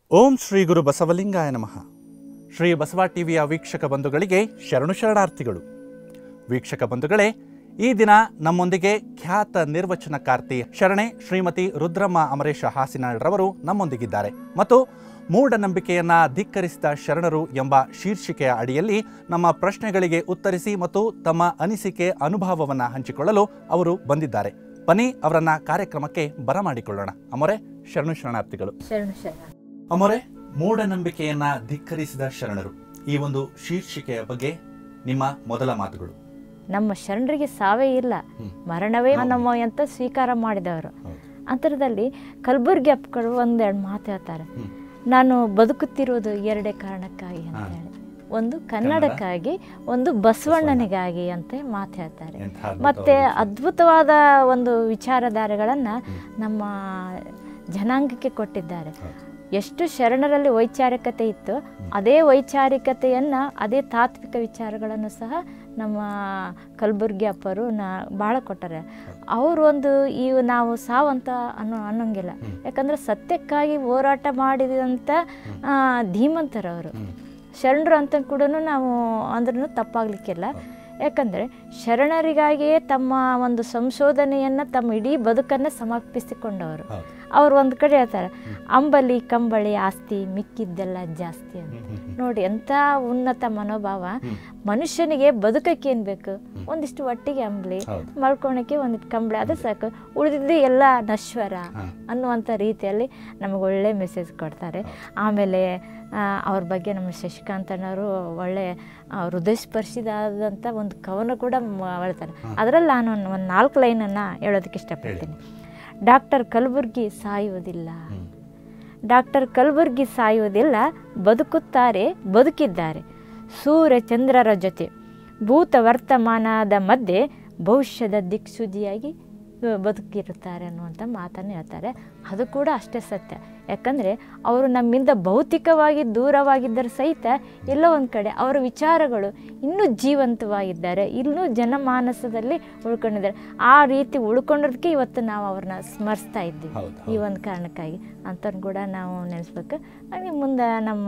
ಓಂ ಶ್ರೀ ಗುರು ಬಸವಲಿಂಗಾಯ ನಮಃ ಶ್ರೀ ಬಸವ ಟಿವಿಯ ವೀಕ್ಷಕ ಬಂಧುಗಳಿಗೆ ಶರಣು ಶರಣಾರ್ಥಿಗಳು ವೀಕ್ಷಕ ಬಂಧುಗಳೇ ಈ ದಿನ ನಮ್ಮೊಂದಿಗೆ ಖ್ಯಾತ ನಿರ್ವಚನಕಾರ್ತಿ ಶರಣೆ ಶ್ರೀಮತಿ ರುದ್ರಮ್ಮ ಅಮರೇಶ ಹಾಸಿನಾಳ್ರವರು ನಮ್ಮೊಂದಿಗಿದ್ದಾರೆ ಮತ್ತು ಮೂಢನಂಬಿಕೆಯನ್ನ ಧಿಕ್ಕರಿಸಿದ ಶರಣರು ಎಂಬ ಶೀರ್ಷಿಕೆಯ ಅಡಿಯಲ್ಲಿ ನಮ್ಮ ಪ್ರಶ್ನೆಗಳಿಗೆ ಉತ್ತರಿಸಿ ಮತ್ತು ತಮ್ಮ ಅನಿಸಿಕೆ ಅನುಭವವನ್ನು ಹಂಚಿಕೊಳ್ಳಲು ಅವರು ಬಂದಿದ್ದಾರೆ ಬನ್ನಿ ಅವರನ್ನ ಕಾರ್ಯಕ್ರಮಕ್ಕೆ ಬರಮಾಡಿಕೊಳ್ಳೋಣ ಅಮರೆ ಶರಣು ಶರಣಾರ್ಥಿಗಳು ಶರಣು ಶರಣ ಅಮರೆ ಮೂಢನಂಬಿಕೆಯನ್ನ ಧಿಕ್ಕರಿಸಿದ ಶರಣರು ಈ ಒಂದು ಶೀರ್ಷಿಕೆಯ ಬಗ್ಗೆ ನಿಮ್ಮ ಮೊದಲ ಮಾತುಗಳು ನಮ್ಮ ಶರಣರಿಗೆ ಸಾವೇ ಇಲ್ಲ ಹ್ಮ್. ಮರಣವೇ ನಮ್ಮ ಅಂತ ಸ್ವೀಕಾರ ಮಾಡಿದವರು ಹೌದು. ಅಂತರದಲ್ಲಿ ಕಲಬುರ್ಗಿ ಅಪ್ಪಗಳು ಒಂದೆರಡು ಮಾತು ಹೇಳ್ತಾರೆ ಹ್ಮ್. ನಾನು ಬದುಕುತ್ತಿರುವುದು ಎರಡೇ ಕಾರಣಕ್ಕಾಗಿ ಅಂತ ಹಾ. ಹೇಳಿ ಒಂದು ಕನ್ನಡಕ್ಕಾಗಿ ಒಂದು ಬಸವಣ್ಣನಿಗಾಗಿ ಅಂತ ಮಾತು ಹೇಳ್ತಾರೆ ಎಂಥ ಮತ್ತೆ ಅದ್ಭುತವಾದ ಅದ್ಭುತವಾದ ಒಂದು ವಿಚಾರಧಾರೆಗಳನ್ನು ನಮ್ಮ ಜನಾಂಗಕ್ಕೆ ಕೊಟ್ಟಿದ್ದಾರೆ ಹೌದು. ಎಷ್ಟು ಶರಣರಲ್ಲಿ ವೈಚಾರಿಕತೆ ಇತ್ತು ಅದೇ ವೈಚಾರಿಕತೆಯನ್ನು ಅದೇ ತಾತ್ವಿಕ ವಿಚಾರಗಳನ್ನು ಸಹ ನಮ್ಮ ಕಲಬುರ್ಗಿ ಅಪ್ಪರು ನಾ ಭಾಳ ಕೊಟ್ಟಾರೆ ಅವರು ಒಂದು ಈ ನಾವು ಸಾವಂತ ಅನ್ನೋ ಅನ್ನೋಂಗಿಲ್ಲ ಯಾಕಂದ್ರೆ ಸತ್ಯಕ್ಕಾಗಿ ಹೋರಾಟ ಮಾಡಿದಂಥ ಆ, ಧೀಮಂತರವರು ಹ್ಮ್. ಶರಣರು ಅಂತ ಕೂಡ ನಾವು ಅಂದ್ರೂ ತಪ್ಪಾಗಲಿಕ್ಕಿಲ್ಲ ಯಾಕಂದರೆ ಶರಣರಿಗಾಗಿಯೇ ತಮ್ಮ ಒಂದು ಸಂಶೋಧನೆಯನ್ನು ತಮ್ಮ ಇಡೀ ಬದುಕನ್ನು ಸಮರ್ಪಿಸಿಕೊಂಡವರು ಹೌದು. ಅವ್ರು ಒಂದು ಕಡೆ ಹೇಳ್ತಾರೆ ಅಂಬಲಿ ಕಂಬಳಿ ಆಸ್ತಿ ಮಿಕ್ಕಿದ್ದೆಲ್ಲ ಜಾಸ್ತಿ ಅಂತ ಹ್ಮ್, ಹ್ಮ್, ಹ್ಮ್. ನೋಡಿ ಎಂಥ ಉನ್ನತ ಮನೋಭಾವ ಮನುಷ್ಯನಿಗೆ ಬದುಕಕ್ಕೆ ಏನು ಬೇಕು ಒಂದಿಷ್ಟು ಒಟ್ಟಿಗೆ ಅಂಬಲಿ ಹೌದು. ಮಲ್ಕೊಳಕ್ಕೆ ಒಂದಿಷ್ಟು ಕಂಬಳಿ ಅದು ಸಾಕು ಉಳಿದಿದ್ದು ಎಲ್ಲ ನಶ್ವರ ಹಾ. ಅನ್ನುವಂಥ ರೀತಿಯಲ್ಲಿ ನಮಗೆ ಒಳ್ಳೆ ಮೆಸೇಜ್ ಕೊಡ್ತಾರೆ ಆಮೇಲೆ ಆ, ಅವ್ರ ಬಗ್ಗೆ ನಮ್ಮ ಶಶಿಕಾಂತನವರು ಒಳ್ಳೆ ಆ, ಹೃದಯಸ್ಪರ್ಶಿದಾದಂಥ ಒಂದು ಕವನ ಕೂಡ ಮ- ಹೇಳ್ತಾರೆ ಅದರಲ್ಲಿ ನಾನು ಒಂದು ಒಂದು ನಾಲ್ಕು ಲೈನನ್ನು ಹೇಳೋದಕ್ಕೆ ಇಷ್ಟಪಡ್ತೀನಿ ಡಾಕ್ಟರ್ ಕಲಬುರ್ಗಿ ಸಾಯುವುದಿಲ್ಲ ಡಾಕ್ಟರ್ ಕಲಬುರ್ಗಿ ಸಾಯುವುದಿಲ್ಲ ಬದುಕುತ್ತಾರೆ ಬದುಕಿದ್ದಾರೆ ಸೂರ್ಯ ಚಂದ್ರರ ಜೊತೆ ಭೂತ ವರ್ತಮಾನದ ಮಧ್ಯೆ ಭವಿಷ್ಯದ ದಿಕ್ಸೂಚಿಯಾಗಿ ಆ, ಬದುಕಿರುತ್ತಾರೆ ಅನ್ನುವಂಥ ಮಾತನ್ನು ಹೇಳ್ತಾರೆ ಅದು ಕೂಡ ಅಷ್ಟೇ ಸತ್ಯ ಯಾಕಂದರೆ ಅವರು ನಮ್ಮಿಂದ ಭೌತಿಕವಾಗಿ ದೂರವಾಗಿದ್ದರೂ ಸಹಿತ ಎಲ್ಲೋ ಒಂದು ಕಡೆ ಅವರ ವಿಚಾರಗಳು ಇನ್ನೂ ಜೀವಂತವಾಗಿದ್ದಾರೆ ಇನ್ನೂ ಜನಮಾನಸದಲ್ಲಿ ಉಳ್ಕೊಂಡಿದ್ದಾರೆ ಆ ರೀತಿ ಉಳ್ಕೊಂಡಿರೋದಕ್ಕೆ ಇವತ್ತು ನಾವು ಅವ್ರನ್ನ ಸ್ಮರಿಸ್ತಾ ಇದ್ದೀವಿ ಹೌದು, ಈ ಒಂದು ಕಾರಣಕ್ಕಾಗಿ ಅಂಥವ್ರನ್ನ ಕೂಡ ನಾವು ನೆನೆಸ್ಬೇಕು ಹಾಗೆ ಮುಂದೆ ನಮ್ಮ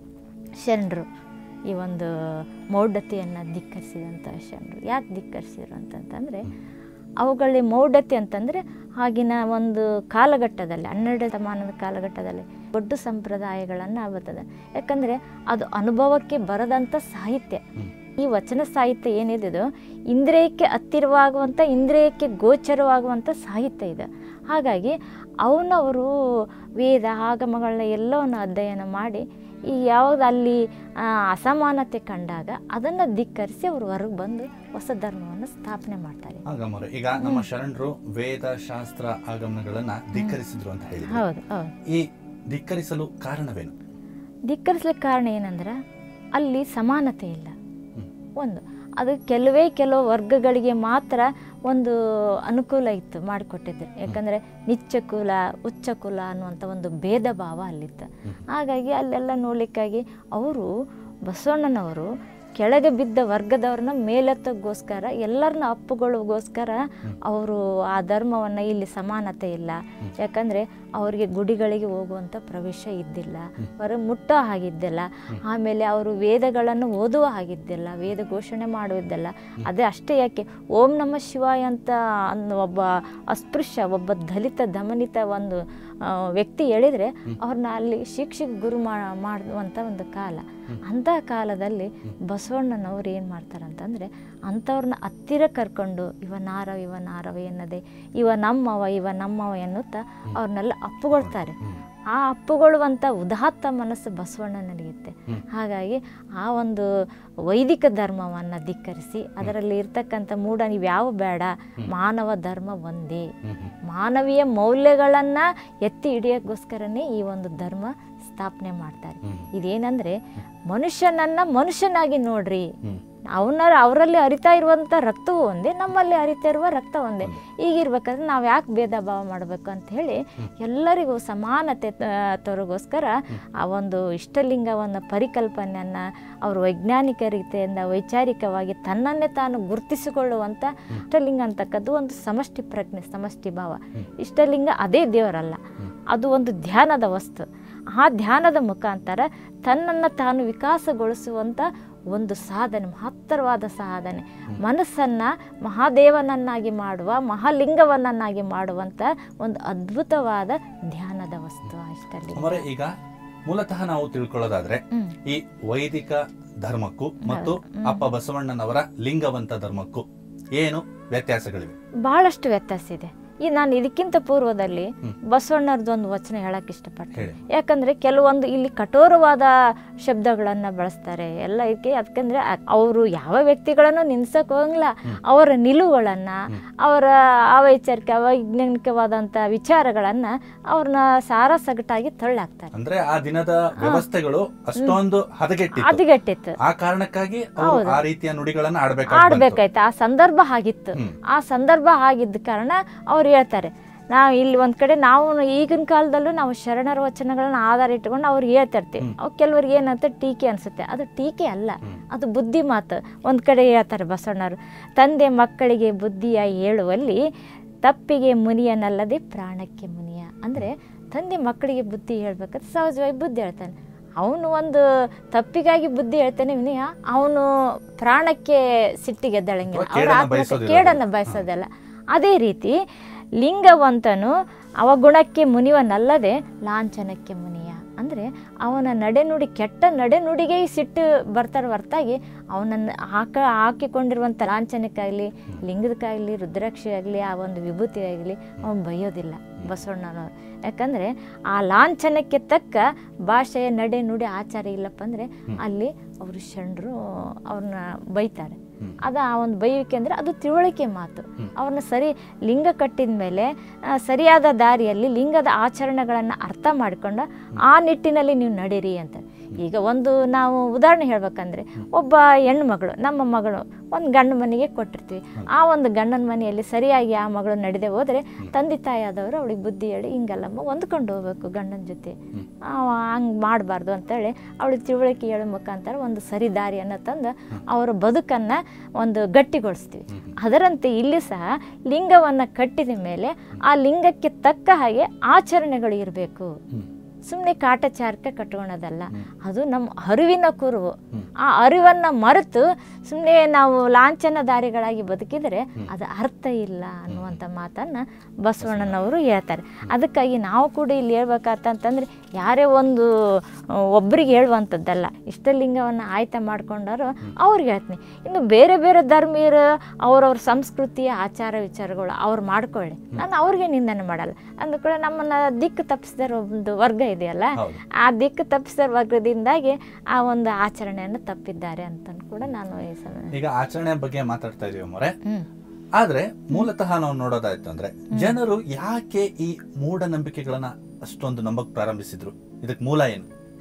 ಶರಣರು ಈ ಒಂದು ಮೌಢ್ಯತೆಯನ್ನು ಧಿಕ್ಕರಿಸಿದಂಥ ಶರಣರು ಯಾಕೆ ಧಿಕ್ಕರಿಸಿದ್ರು ಅಂತಂತಂದರೆ ಅವುಗಳಲ್ಲಿ ಮೌಢ್ಯತೆ ಅಂತಂದರೆ ಆಗಿನ ಒಂದು ಕಾಲಘಟ್ಟದಲ್ಲಿ ಹನ್ನೆರಡು ಶತಮಾನದ ಕಾಲಘಟ್ಟದಲ್ಲಿ ದೊಡ್ಡ ಸಂಪ್ರದಾಯಗಳನ್ನು ಬರ್ತದೆ ಯಾಕಂದರೆ ಅದು ಅನುಭವಕ್ಕೆ ಬರದಂಥ ಸಾಹಿತ್ಯ ಈ ವಚನ ಸಾಹಿತ್ಯ ಏನಿದೆ ಇಂದ್ರಿಯಕ್ಕೆ ಹತ್ತಿರವಾಗುವಂಥ ಇಂದ್ರಿಯಕ್ಕೆ ಗೋಚರವಾಗುವಂಥ ಸಾಹಿತ್ಯ ಇದೆ ಹಾಗಾಗಿ ಅವನವರು ವೇದ ಆಗಮಗಳನ್ನ ಎಲ್ಲವನ್ನು ಅಧ್ಯಯನ ಮಾಡಿ ಈ ಯಾವಾಗ ಅಲ್ಲಿ ಆ, ಅಸಮಾನತೆ ಕಂಡಾಗ ಅದನ್ನು ಧಿಕ್ಕರಿಸಿ ಅವರು ಹೊರಗೆ ಬಂದು ಹೊಸ ಧರ್ಮವನ್ನು ಸ್ಥಾಪನೆ ಮಾಡ್ತಾರೆ ಹಾಗಮರೆ ಈಗ ನಮ್ಮ ಶರಣರು ವೇದ ಶಾಸ್ತ್ರ ಆಗಮನಗಳನ್ನ ಧಿಕ್ಕರಿಸಿದ್ರು ಅಂತ ಹೇಳಿದ್ರು ಹೌದು ಹೌದು ಈ ಧಿಕ್ಕರಿಸಲು ಕಾರಣವೇನು ಧಿಕ್ಕರಿಸ್ಲಿಕ್ಕೆ ಕಾರಣ ಏನಂದ್ರೆ ಅಲ್ಲಿ ಸಮಾನತೆ ಇಲ್ಲ ಹ್ಮ್. ಒಂದು ಅದು ಕೆಲವೇ ಕೆಲವು ವರ್ಗಗಳಿಗೆ ಮಾತ್ರ ಒಂದು ಅನುಕೂಲ ಇತ್ತು ಮಾಡಿಕೊಟ್ಟಿದ್ರು ಯಾಕಂದರೆ ನಿಚ್ಚ ಕುಲ ಉಚ್ಚ ಕುಲ ಅನ್ನುವಂಥ ಒಂದು ಭೇದ ಭಾವ ಅಲ್ಲಿತ್ತು ಹಾಗಾಗಿ ಅಲ್ಲೆಲ್ಲ ನೋಡಲಿಕ್ಕಾಗಿ ಅವರು ಬಸವಣ್ಣನವರು ಕೆಳಗೆ ಬಿದ್ದ ವರ್ಗದವ್ರನ್ನ ಮೇಲೆತ್ತೋಗೋಸ್ಕರ ಎಲ್ಲರನ್ನ ಅಪ್ಪುಗಳಿಗೋಸ್ಕರ ಅವರು ಆ ಧರ್ಮವನ್ನು ಇಲ್ಲಿ ಸಮಾನತೆ ಇಲ್ಲ ಯಾಕಂದರೆ ಅವರಿಗೆ ಗುಡಿಗಳಿಗೆ ಹೋಗುವಂಥ ಪ್ರವೇಶ ಇದ್ದಿಲ್ಲ ಹೊರ ಮುಟ್ಟೋ ಹಾಗಿದ್ದಿಲ್ಲ ಆಮೇಲೆ ಅವರು ವೇದಗಳನ್ನು ಓದುವ ಹಾಗಿದ್ದಿಲ್ಲ ವೇದ ಘೋಷಣೆ ಮಾಡುವುದಿಲ್ಲ ಅದೇ ಅಷ್ಟೇ ಯಾಕೆ ಓಂ ನಮ ಶಿವಾಯ ಅಂತ ಅನ್ನೋ ಒಬ್ಬ ಅಸ್ಪೃಶ್ಯ ಒಬ್ಬ ದಲಿತ ದಮನಿತ ಒಂದು ಆ, ವ್ಯಕ್ತಿ ಹೇಳಿದರೆ ಅವ್ರನ್ನ ಅಲ್ಲಿ ಶಿಕ್ಷೆಗೆ ಗುರು ಮಾ- ಮಾಡುವಂಥ ಒಂದು ಕಾಲ ಅಂಥ ಕಾಲದಲ್ಲಿ ಬಸವಣ್ಣನವ್ರು ಏನು ಮಾಡ್ತಾರಂತಂದರೆ ಅಂಥವ್ರನ್ನ ಹತ್ತಿರ ಕರ್ಕೊಂಡು ಇವ ನಾರವ ಇವ ನಾರವ ಎನ್ನದೆ ಇವ ನಮ್ಮವ ಇವ ನಮ್ಮವ ಎನ್ನುತ್ತಾ ಅವ್ರನ್ನೆಲ್ಲ ಅಪ್ಪುಗೊಳ್ತಾರೆ ಆ ಅಪ್ಪುಗೊಳ್ಳುವಂಥ ಉದಾತ್ತ ಮನಸ್ಸು ಬಸವಣ್ಣನಲ್ಲಿರುತ್ತೆ ಹಾಗಾಗಿ ಆ ಒಂದು ವೈದಿಕ ಧರ್ಮವನ್ನು ಧಿಕ್ಕರಿಸಿ ಅದರಲ್ಲಿ ಇರ್ತಕ್ಕಂಥ ಮೂಢ ನೀವು ಯಾವ ಬೇಡ ಮಾನವ ಧರ್ಮ ಒಂದೇ ಮಾನವೀಯ ಮೌಲ್ಯಗಳನ್ನು ಎತ್ತಿ ಹಿಡಿಯೋಕ್ಕೋಸ್ಕರನೇ ಈ ಒಂದು ಧರ್ಮ ಸ್ಥಾಪನೆ ಮಾಡ್ತಾರೆ ಇದೇನಂದರೆ ಮನುಷ್ಯನನ್ನು ಮನುಷ್ಯನಾಗಿ ನೋಡ್ರಿ ಅವನ ಅವರಲ್ಲಿ ಹರಿತಾ ಇರುವಂಥ ರಕ್ತವೂ ಒಂದೇ ನಮ್ಮಲ್ಲಿ ಹರಿತಾ ಇರುವ ರಕ್ತ ಒಂದೇ ಈಗಿರ್ಬೇಕಾದ್ರೆ ನಾವು ಯಾಕೆ ಭೇದ ಭಾವ ಮಾಡಬೇಕು ಅಂತ ಹೇಳಿ ಎಲ್ಲರಿಗೂ ಸಮಾನತೆ ತ- ತರೋಗೋಸ್ಕರ ಆ ಒಂದು ಇಷ್ಟಲಿಂಗವನ್ನು ಪರಿಕಲ್ಪನೆಯನ್ನು ಅವರು ವೈಜ್ಞಾನಿಕ ರೀತಿಯಿಂದ ವೈಚಾರಿಕವಾಗಿ ತನ್ನನ್ನೇ ತಾನು ಗುರುತಿಸಿಕೊಳ್ಳುವಂಥ ಇಷ್ಟಲಿಂಗ ಅಂತಕ್ಕದ್ದು ಒಂದು ಸಮಷ್ಟಿ ಪ್ರಜ್ಞೆ ಸಮಷ್ಟಿ ಭಾವ ಇಷ್ಟಲಿಂಗ ಅದೇ ದೇವರಲ್ಲ ಅದು ಒಂದು ಧ್ಯಾನದ ವಸ್ತು ಆ ಧ್ಯಾನದ ಮುಖಾಂತರ ತನ್ನನ್ನು ತಾನು ವಿಕಾಸಗೊಳಿಸುವಂಥ ಒಂದು ಸಾಧನೆ ಮಹತ್ತರವಾದ ಸಾಧನೆ ಮನಸ್ಸನ್ನು ಮಹಾದೇವನನ್ನಾಗಿ ಮಾಡುವ ಮಹಾಲಿಂಗವನ್ನಾಗಿ ಮಾಡುವಂಥ ಒಂದು ಅದ್ಭುತವಾದ ಧ್ಯಾನದ ವಸ್ತು ಅಷ್ಟಲ್ಲಿ ಅಮರೆ ಈಗ ಮೂಲತಃ ನಾವು ತಿಳ್ಕೊಳ್ಳೋದಾದ್ರೆ ಹ್ಮ್. ಈ ವೈದಿಕ ಧರ್ಮಕ್ಕೂ ಮತ್ತು ಅಪ್ಪ ಬಸವಣ್ಣನವರ ಲಿಂಗವಂತ ಧರ್ಮಕ್ಕೂ ಏನು ವ್ಯತ್ಯಾಸಗಳಿವೆ ಬಹಳಷ್ಟು ವ್ಯತ್ಯಾಸ ಇದೆ ಈ ನಾನು ಇದಕ್ಕಿಂತ ಪೂರ್ವದಲ್ಲಿ ಬಸವಣ್ಣರದ್ದು ಒಂದು ವಚನ ಹೇಳಕ್ ಇಷ್ಟಪಡ್ತೀನಿ ಹೇಳಿ. ಯಾಕಂದ್ರೆ ಕೆಲವೊಂದು ಇಲ್ಲಿ ಕಠೋರವಾದ ಶಬ್ದಗಳನ್ನ ಬಳಸ್ತಾರೆ ಎಲ್ಲ ಇದಕ್ಕೆ ಯಾಕಂದ್ರೆ ಅವರು ಯಾವ ವ್ಯಕ್ತಿಗಳನ್ನು ನಿನ್ಸಕ್ ಹೋಗಂಗಿಲ್ಲ ಅವರ ನಿಲುವುಗಳನ್ನ ಅವರ ಅವೈಚಾರಿಕ ಅವೈಜ್ಞಾನಿಕವಾದಂತ ವಿಚಾರಗಳನ್ನ ಅವ್ರನ್ನ ಸಾರ ಸಗಟಾಗಿ ತಳ್ಳಾಕ್ತಾರೆ ಅಂದ್ರೆ ಆ ದಿನದ ವ್ಯವಸ್ಥೆಗಳು ಅಷ್ಟೊಂದು ಹದಗೆಟ್ಟಿತ್ತು ಅದಿಗಟ್ಟಿತ್ತು ಆ ಕಾರಣಕ್ಕಾಗಿ ಅವರು ಆ ರೀತಿಯ ನುಡಿಗಳನ್ನ ಆಡ್ಬೇಕಾಗಿ ಬಂತು. ಆಡ್ಬೇಕಾಯ್ತು ಆ ಸಂದರ್ಭ ಆಗಿತ್ತು ಹ್ಮ್. ಆ ಸಂದರ್ಭ ಆಗಿದ್ದ ಕಾರಣ ಅವ್ರು ಹೇಳ್ತಾರೆ ನಾವು ಇಲ್ಲಿ ಒಂದ್ ಕಡೆ ನಾವು ಈಗಿನ ಕಾಲದಲ್ಲೂ ನಾವು ಶರಣರ ವಚನಗಳನ್ನ ಆಧಾರ ಇಟ್ಕೊಂಡು ಅವ್ರು ಹೇಳ್ತಿರ್ತೀವಿ ಅವ್ ಕೆಲವ್ರಿಗೆ ಏನಂತ ಟೀಕೆ ಅನ್ಸುತ್ತೆ ಅದು ಟೀಕೆ ಅಲ್ಲ ಅದು ಬುದ್ಧಿ ಮಾತು ಒಂದ್ ಕಡೆ ಹೇಳ್ತಾರೆ ಬಸವಣ್ಣರು ತಂದೆ ಮಕ್ಕಳಿಗೆ ಬುದ್ಧಿಯ ಹೇಳುವಲ್ಲಿ ತಪ್ಪಿಗೆ ಮುನಿಯನಲ್ಲದೆ ಪ್ರಾಣಕ್ಕೆ ಮುನಿಯ ಅಂದ್ರೆ ತಂದೆ ಮಕ್ಕಳಿಗೆ ಬುದ್ಧಿ ಹೇಳ್ಬೇಕಾದ್ರೆ ಸಹಜವಾಗಿ ಬುದ್ಧಿ ಹೇಳ್ತಾನೆ ಅವನು ಒಂದು ತಪ್ಪಿಗಾಗಿ ಬುದ್ಧಿ ಹೇಳ್ತಾನೆ ವಿನಯ ಅವನು ಪ್ರಾಣಕ್ಕೆ ಸಿಟ್ಟಿಗೆ ಎದ್ದಳಂಗಿಲ್ಲ ಅಥವಾ ಅವ್ರ ಕೇಡನ್ನ ಆತ್ಮಕ್ಕೆ ಬಯಸೋದಿಲ್ಲ. ಕೇಡನ್ನು ಬಯಸೋದಲ್ಲ ಅದೇ ರೀತಿ ಲಿಂಗವಂತನು ಅವಗುಣಕ್ಕೆ ಮುನಿವನಲ್ಲದೆ ಲಾಂಛನಕ್ಕೆ ಮುನಿಯ ಅಂದರೆ ಅವನ ನಡೆನುಡಿ ಕೆಟ್ಟ ನಡೆನುಡಿಗೆ ಈ ಸಿಟ್ಟು ಬರ್ತಾರ ಹೊರ್ತಾಗಿ ಅವನನ್ನು ಹಾಕ ಹಾಕಿಕೊಂಡಿರುವಂಥ ಲಾಂಛನಕ್ಕಾಗಲಿ ಲಿಂಗದಕ್ಕಾಗಲಿ ರುದ್ರಾಕ್ಷಿ ಆಗಲಿ ಆ ಒಂದು ವಿಭೂತಿ ಆಗಲಿ ಅವನು ಬೈಯೋದಿಲ್ಲ ಬಸವಣ್ಣನವರು ಯಾಕಂದರೆ ಆ ಲಾಂಛನಕ್ಕೆ ತಕ್ಕ ಭಾಷೆಯ ನಡೆ ನುಡಿ ಆಚಾರ ಇಲ್ಲಪ್ಪ ಅಂದರೆ ಅಲ್ಲಿ ಅವರು ಶರಣರು ಅವ್ರನ್ನ ಬೈತಾರೆ ಅದು ಆ ಒಂದು ಬೈವಿಕೆ ಅಂದರೆ ಅದು ತಿಳುವಳಿಕೆ ಮಾತು ಅವ್ರನ್ನ ಸರಿ ಲಿಂಗ ಕಟ್ಟಿದ ಮೇಲೆ ಆ, ಸರಿಯಾದ ದಾರಿಯಲ್ಲಿ ಲಿಂಗದ ಆಚರಣೆಗಳನ್ನು ಅರ್ಥ ಮಾಡಿಕೊಂಡು ಆ ನಿಟ್ಟಿನಲ್ಲಿ ನೀವು ನಡೀರಿ ಅಂತ ಈಗ ಒಂದು ನಾವು ಉದಾಹರಣೆ ಹೇಳ್ಬೇಕಂದ್ರೆ ಒಬ್ಬ ಹೆಣ್ಮಗಳು ನಮ್ಮ ಮಗಳು ಒಂದು ಗಂಡು ಮನೆಗೆ ಕೊಟ್ಟಿರ್ತೀವಿ ಆ ಒಂದು ಗಂಡನ ಮನೆಯಲ್ಲಿ ಸರಿಯಾಗಿ ಆ ಮಗಳು ನಡೆದೇ ಹೋದರೆ ತಂದೆ ತಾಯಿಯಾದವರು ಅವಳಿಗೆ ಬುದ್ಧಿ ಹೇಳಿ ಹಿಂಗಲ್ಲಮ್ಮ ಹೊಂದ್ಕೊಂಡು ಹೋಗ್ಬೇಕು ಗಂಡನ ಜೊತೆ ಹಂಗೆ ಮಾಡಬಾರ್ದು ಅಂತೇಳಿ ಅವಳಿಗೆ ತಿಳುವಳಿಕೆ ಹೇಳೋ ಮುಖಾಂತರ ಒಂದು ಸರಿ ದಾರಿಯನ್ನು ತಂದು ಅವರ ಬದುಕನ್ನು ಒಂದು ಗಟ್ಟಿಗೊಳಿಸ್ತೀವಿ ಅದರಂತೆ ಇಲ್ಲಿ ಸಹ ಲಿಂಗವನ್ನು ಕಟ್ಟಿದ ಮೇಲೆ ಆ ಲಿಂಗಕ್ಕೆ ತಕ್ಕ ಹಾಗೆ ಆಚರಣೆಗಳು ಇರಬೇಕು ಸುಮ್ಮನೆ ಕಾಟಚಾರಕ್ಕೆ ಕಟ್ಕೊಳೋದಲ್ಲ ಅದು ನಮ್ಮ ಅರಿವಿನ ಕುರುವು ಆ ಅರಿವನ್ನು ಮರೆತು ಸುಮ್ಮನೆ ನಾವು ಲಾಂಛನದಾರಿಗಳಾಗಿ ಬದುಕಿದರೆ ಅದು ಅರ್ಥ ಇಲ್ಲ ಅನ್ನುವಂಥ ಮಾತನ್ನು ಬಸವಣ್ಣನವರು ಹೇಳ್ತಾರೆ ಅದಕ್ಕಾಗಿ ನಾವು ಕೂಡ ಇಲ್ಲಿ ಹೇಳ್ಬೇಕಂತಂದ್ರೆ ಯಾರೇ ಒಂದು ಆ, ಒಬ್ರಿಗೆ ಹೇಳುವಂಥದ್ದಲ್ಲ ಇಷ್ಟಲಿಂಗವನ್ನು ಆಯ್ತ ಮಾಡ್ಕೊಂಡಾರೋ ಅವ್ರಿಗೆ ಹೇಳ್ತೀನಿ ಇನ್ನು ಬೇರೆ ಬೇರೆ ಧರ್ಮೀಯರು ಅವ್ರವ್ರ ಸಂಸ್ಕೃತಿಯ ಆಚಾರ ವಿಚಾರಗಳು ಅವ್ರು ಮಾಡ್ಕೊಳ್ಳಿ ನಾನು ಅವ್ರಿಗೆ ನಿಂದನೆ ಮಾಡಲ್ಲ ಅಂದ ಕೂಡ ನಮ್ಮನ್ನ ದಿಕ್ಕು ತಪ್ಪಿಸಿದ ಒಂದು ವರ್ಗ ಇದೆಯಲ್ಲ ಹೌದು. ಆ ದಿಕ್ಕು ತಪ್ಪಿಸಿದ ವರ್ಗದಿಂದಾಗಿ ಆ ಒಂದು ಆಚರಣೆಯನ್ನು ತಪ್ಪಿದ್ದಾರೆ ಅಂತ ಕೂಡ ನಾನು ಈ ಸಮಯ ಈಗ ಆಚರಣೆ ಬಗ್ಗೆ ಮಾತಾಡ್ತಾ ಇದೀವಿ ಮೊರೆ ಹ್ಮ್ ಆದ್ರೆ ಮೂಲತಃ ನಾವು ನೋಡೋದಾಯ್ತು ಅಂದ್ರೆ ಜನರು ಯಾಕೆ ಈ ಮೂಢನಂಬಿಕೆಗಳನ್ನ ಅಷ್ಟೊಂದು ನಂಬಕ್ ಪ್ರಾರಂಭಿಸಿದ್ರು ಇದಕ್ ಮೂಲ ಏನು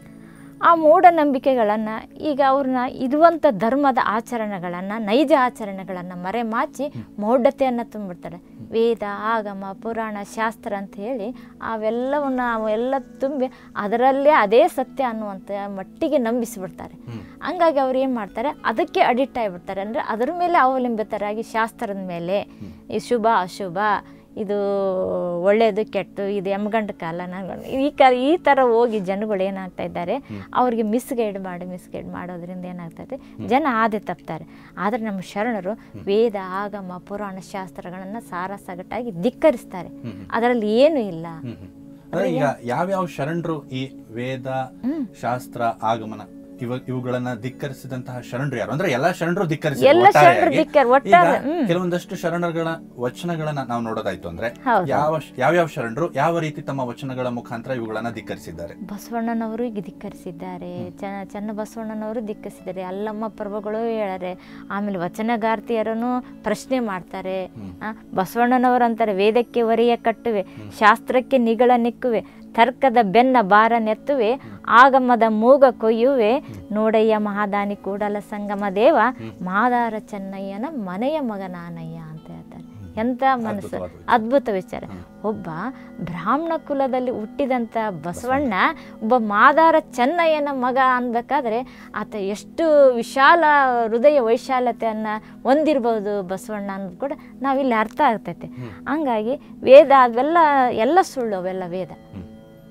ಆ ಮೂಢನಂಬಿಕೆಗಳನ್ನು ಈಗ ಅವ್ರನ್ನ ಇರುವಂಥ ಧರ್ಮದ ಆಚರಣೆಗಳನ್ನು ನೈಜ ಆಚರಣೆಗಳನ್ನು ಮರೆಮಾಚಿ ಮೌಢ್ಯತೆಯನ್ನು ತುಂಬಿಡ್ತಾರೆ ವೇದ ಆಗಮ ಪುರಾಣ ಶಾಸ್ತ್ರ ಅಂತ ಹೇಳಿ ಅವೆಲ್ಲವನ್ನ ಅವೆಲ್ಲ ತುಂಬಿ ಅದರಲ್ಲೇ ಅದೇ ಸತ್ಯ ಅನ್ನುವಂಥ ಮಟ್ಟಿಗೆ ನಂಬಿಸಿಬಿಡ್ತಾರೆ ಹಂಗಾಗಿ ಅವ್ರು ಏನು ಮಾಡ್ತಾರೆ ಅದಕ್ಕೆ ಅಡಿಕ್ಟ್ ಆಗಿಬಿಡ್ತಾರೆ ಅಂದರೆ ಅದರ ಮೇಲೆ ಅವಲಂಬಿತರಾಗಿ ಶಾಸ್ತ್ರದ ಮೇಲೆ ಈ ಶುಭ ಅಶುಭ ಇದು ಒಳ್ಳೆಯದು ಕೆಟ್ಟು ಇದು ಎಮ್ಗಂಡ ಕಾಲ ನಾನು ಈ ಕ ಈ ಥರ ಹೋಗಿ ಜನಗಳು ಏನಾಗ್ತಾ ಇದ್ದಾರೆ ಅವ್ರಿಗೆ ಮಿಸ್ಗೈಡ್ ಮಾಡಿ ಮಿಸ್ಗೈಡ್ ಮಾಡೋದ್ರಿಂದ ಏನಾಗ್ತೈತೆ ಜನ ಆದೆ ತಪ್ತಾರೆ ಆದರೆ ನಮ್ಮ ಶರಣರು ವೇದ ಆಗಮ ಪುರಾಣ ಶಾಸ್ತ್ರಗಳನ್ನು ಸಾರ ಸಗಟಾಗಿ ಧಿಕ್ಕರಿಸ್ತಾರೆ ಅದರಲ್ಲಿ ಏನೂ ಇಲ್ಲ ಹ್ಮ್ ಹ್ಮ್. ಅಂದ್ರೆ ಈಗ ಯಾವ್ಯಾವ ಶರಣರು ಈ ವೇದ ಶಾಸ್ತ್ರ ಆಗಮನ ಇವ ಇವುಗಳನ್ನ ಧಿಕ್ಕರಿಸಿದಂತಹ ಶರಣರು ಯಾರು ಅಂದ್ರೆ ಎಲ್ಲಾ ಶರಣರು ಧಿಕ್ಕರಿಸಿದ್ರು ಎಲ್ಲ ಒಟ್ಟಾರೆಯಾಗಿ. ಶರಣರು ಧಿಕ್ಕರ್- ಈಗ ಒಟ್ಟಾರೆ, ಹ್ಮ್. ಕೆಲವೊಂದಷ್ಟು ಶರಣರುಗಳ ವಚನಗಳನ್ನ ನಾವು ನೋಡೋದಾಯ್ತು ಅಂದ್ರೆ ಹೌದು. ಯಾವ ಯಾವ್ಯಾವ ಶರಣರು ಯಾವ ರೀತಿ ತಮ್ಮ ವಚನಗಳ ಮುಖಾಂತರ ಇವುಗಳನ್ನ ಧಿಕ್ಕರಿಸಿದ್ದಾರೆ ಬಸವಣ್ಣನವರು ಈಗ ಧಿಕ್ಕರಿಸಿದ್ದಾರೆ ಚನ್ನ ಚನ್ನ ಬಸವಣ್ಣನವರು ಧಿಕ್ಕರಿಸಿದ್ದಾರೆ ಅಲ್ಲಮ್ಮ ಪ್ರಭುಗಳು ಹೇಳಾರೆ ಆಮೇಲೆ ವಚನಗಾರ್ತಿಯರನ್ನು ಪ್ರಶ್ನೆ ಮಾಡ್ತಾರೆ ಆ, ಬಸವಣ್ಣನವರು ಅಂತಾರೆ ವೇದಕ್ಕೆ ಒರೆಯ ಕಟ್ಟುವೆ ಶಾಸ್ತ್ರಕ್ಕೆ ನಿಗಳ ನಿಕ್ಕುವೆ ತರ್ಕದ ಬೆನ್ನ ಭಾರ ನೆತ್ತುವೆ ಆಗಮದ ಮೂಗ ಕೊಯ್ಯುವೆ ನೋಡಯ್ಯ ಮಹಾದಾನಿ ಕೂಡಲ ಸಂಗಮ ದೇವ ಮಾದಾರ ಚೆನ್ನಯ್ಯನ ಮನೆಯ ಮಗನಾನಯ್ಯ ಅಂತ ಹೇಳ್ತಾರೆ ಎಂಥ ಮನಸ್ಸು ಅದ್ಭುತವಾದ ವಿಚಾರ. ಅದ್ಭುತ ವಿಚಾರ ಒಬ್ಬ ಬ್ರಾಹ್ಮಣ ಕುಲದಲ್ಲಿ ಹುಟ್ಟಿದಂಥ ಬಸವಣ್ಣ ಒಬ್ಬ ಮಾದಾರ ಚೆನ್ನಯ್ಯನ ಮಗ ಅನ್ಬೇಕಾದ್ರೆ ಆತ ಎಷ್ಟು ವಿಶಾಲ ಹೃದಯ ವೈಶಾಲ್ಯತೆಯನ್ನು ಹೊಂದಿರ್ಬೋದು ಬಸವಣ್ಣ ಅನ್ನೋದು ಕೂಡ ನಾವಿಲ್ಲಿ ಅರ್ಥ ಆಗ್ತೈತೆ ಹಂಗಾಗಿ ವೇದ ಅವೆಲ್ಲ ಎಲ್ಲ ಸುಳ್ಳು ಅವೆಲ್ಲ ವೇದ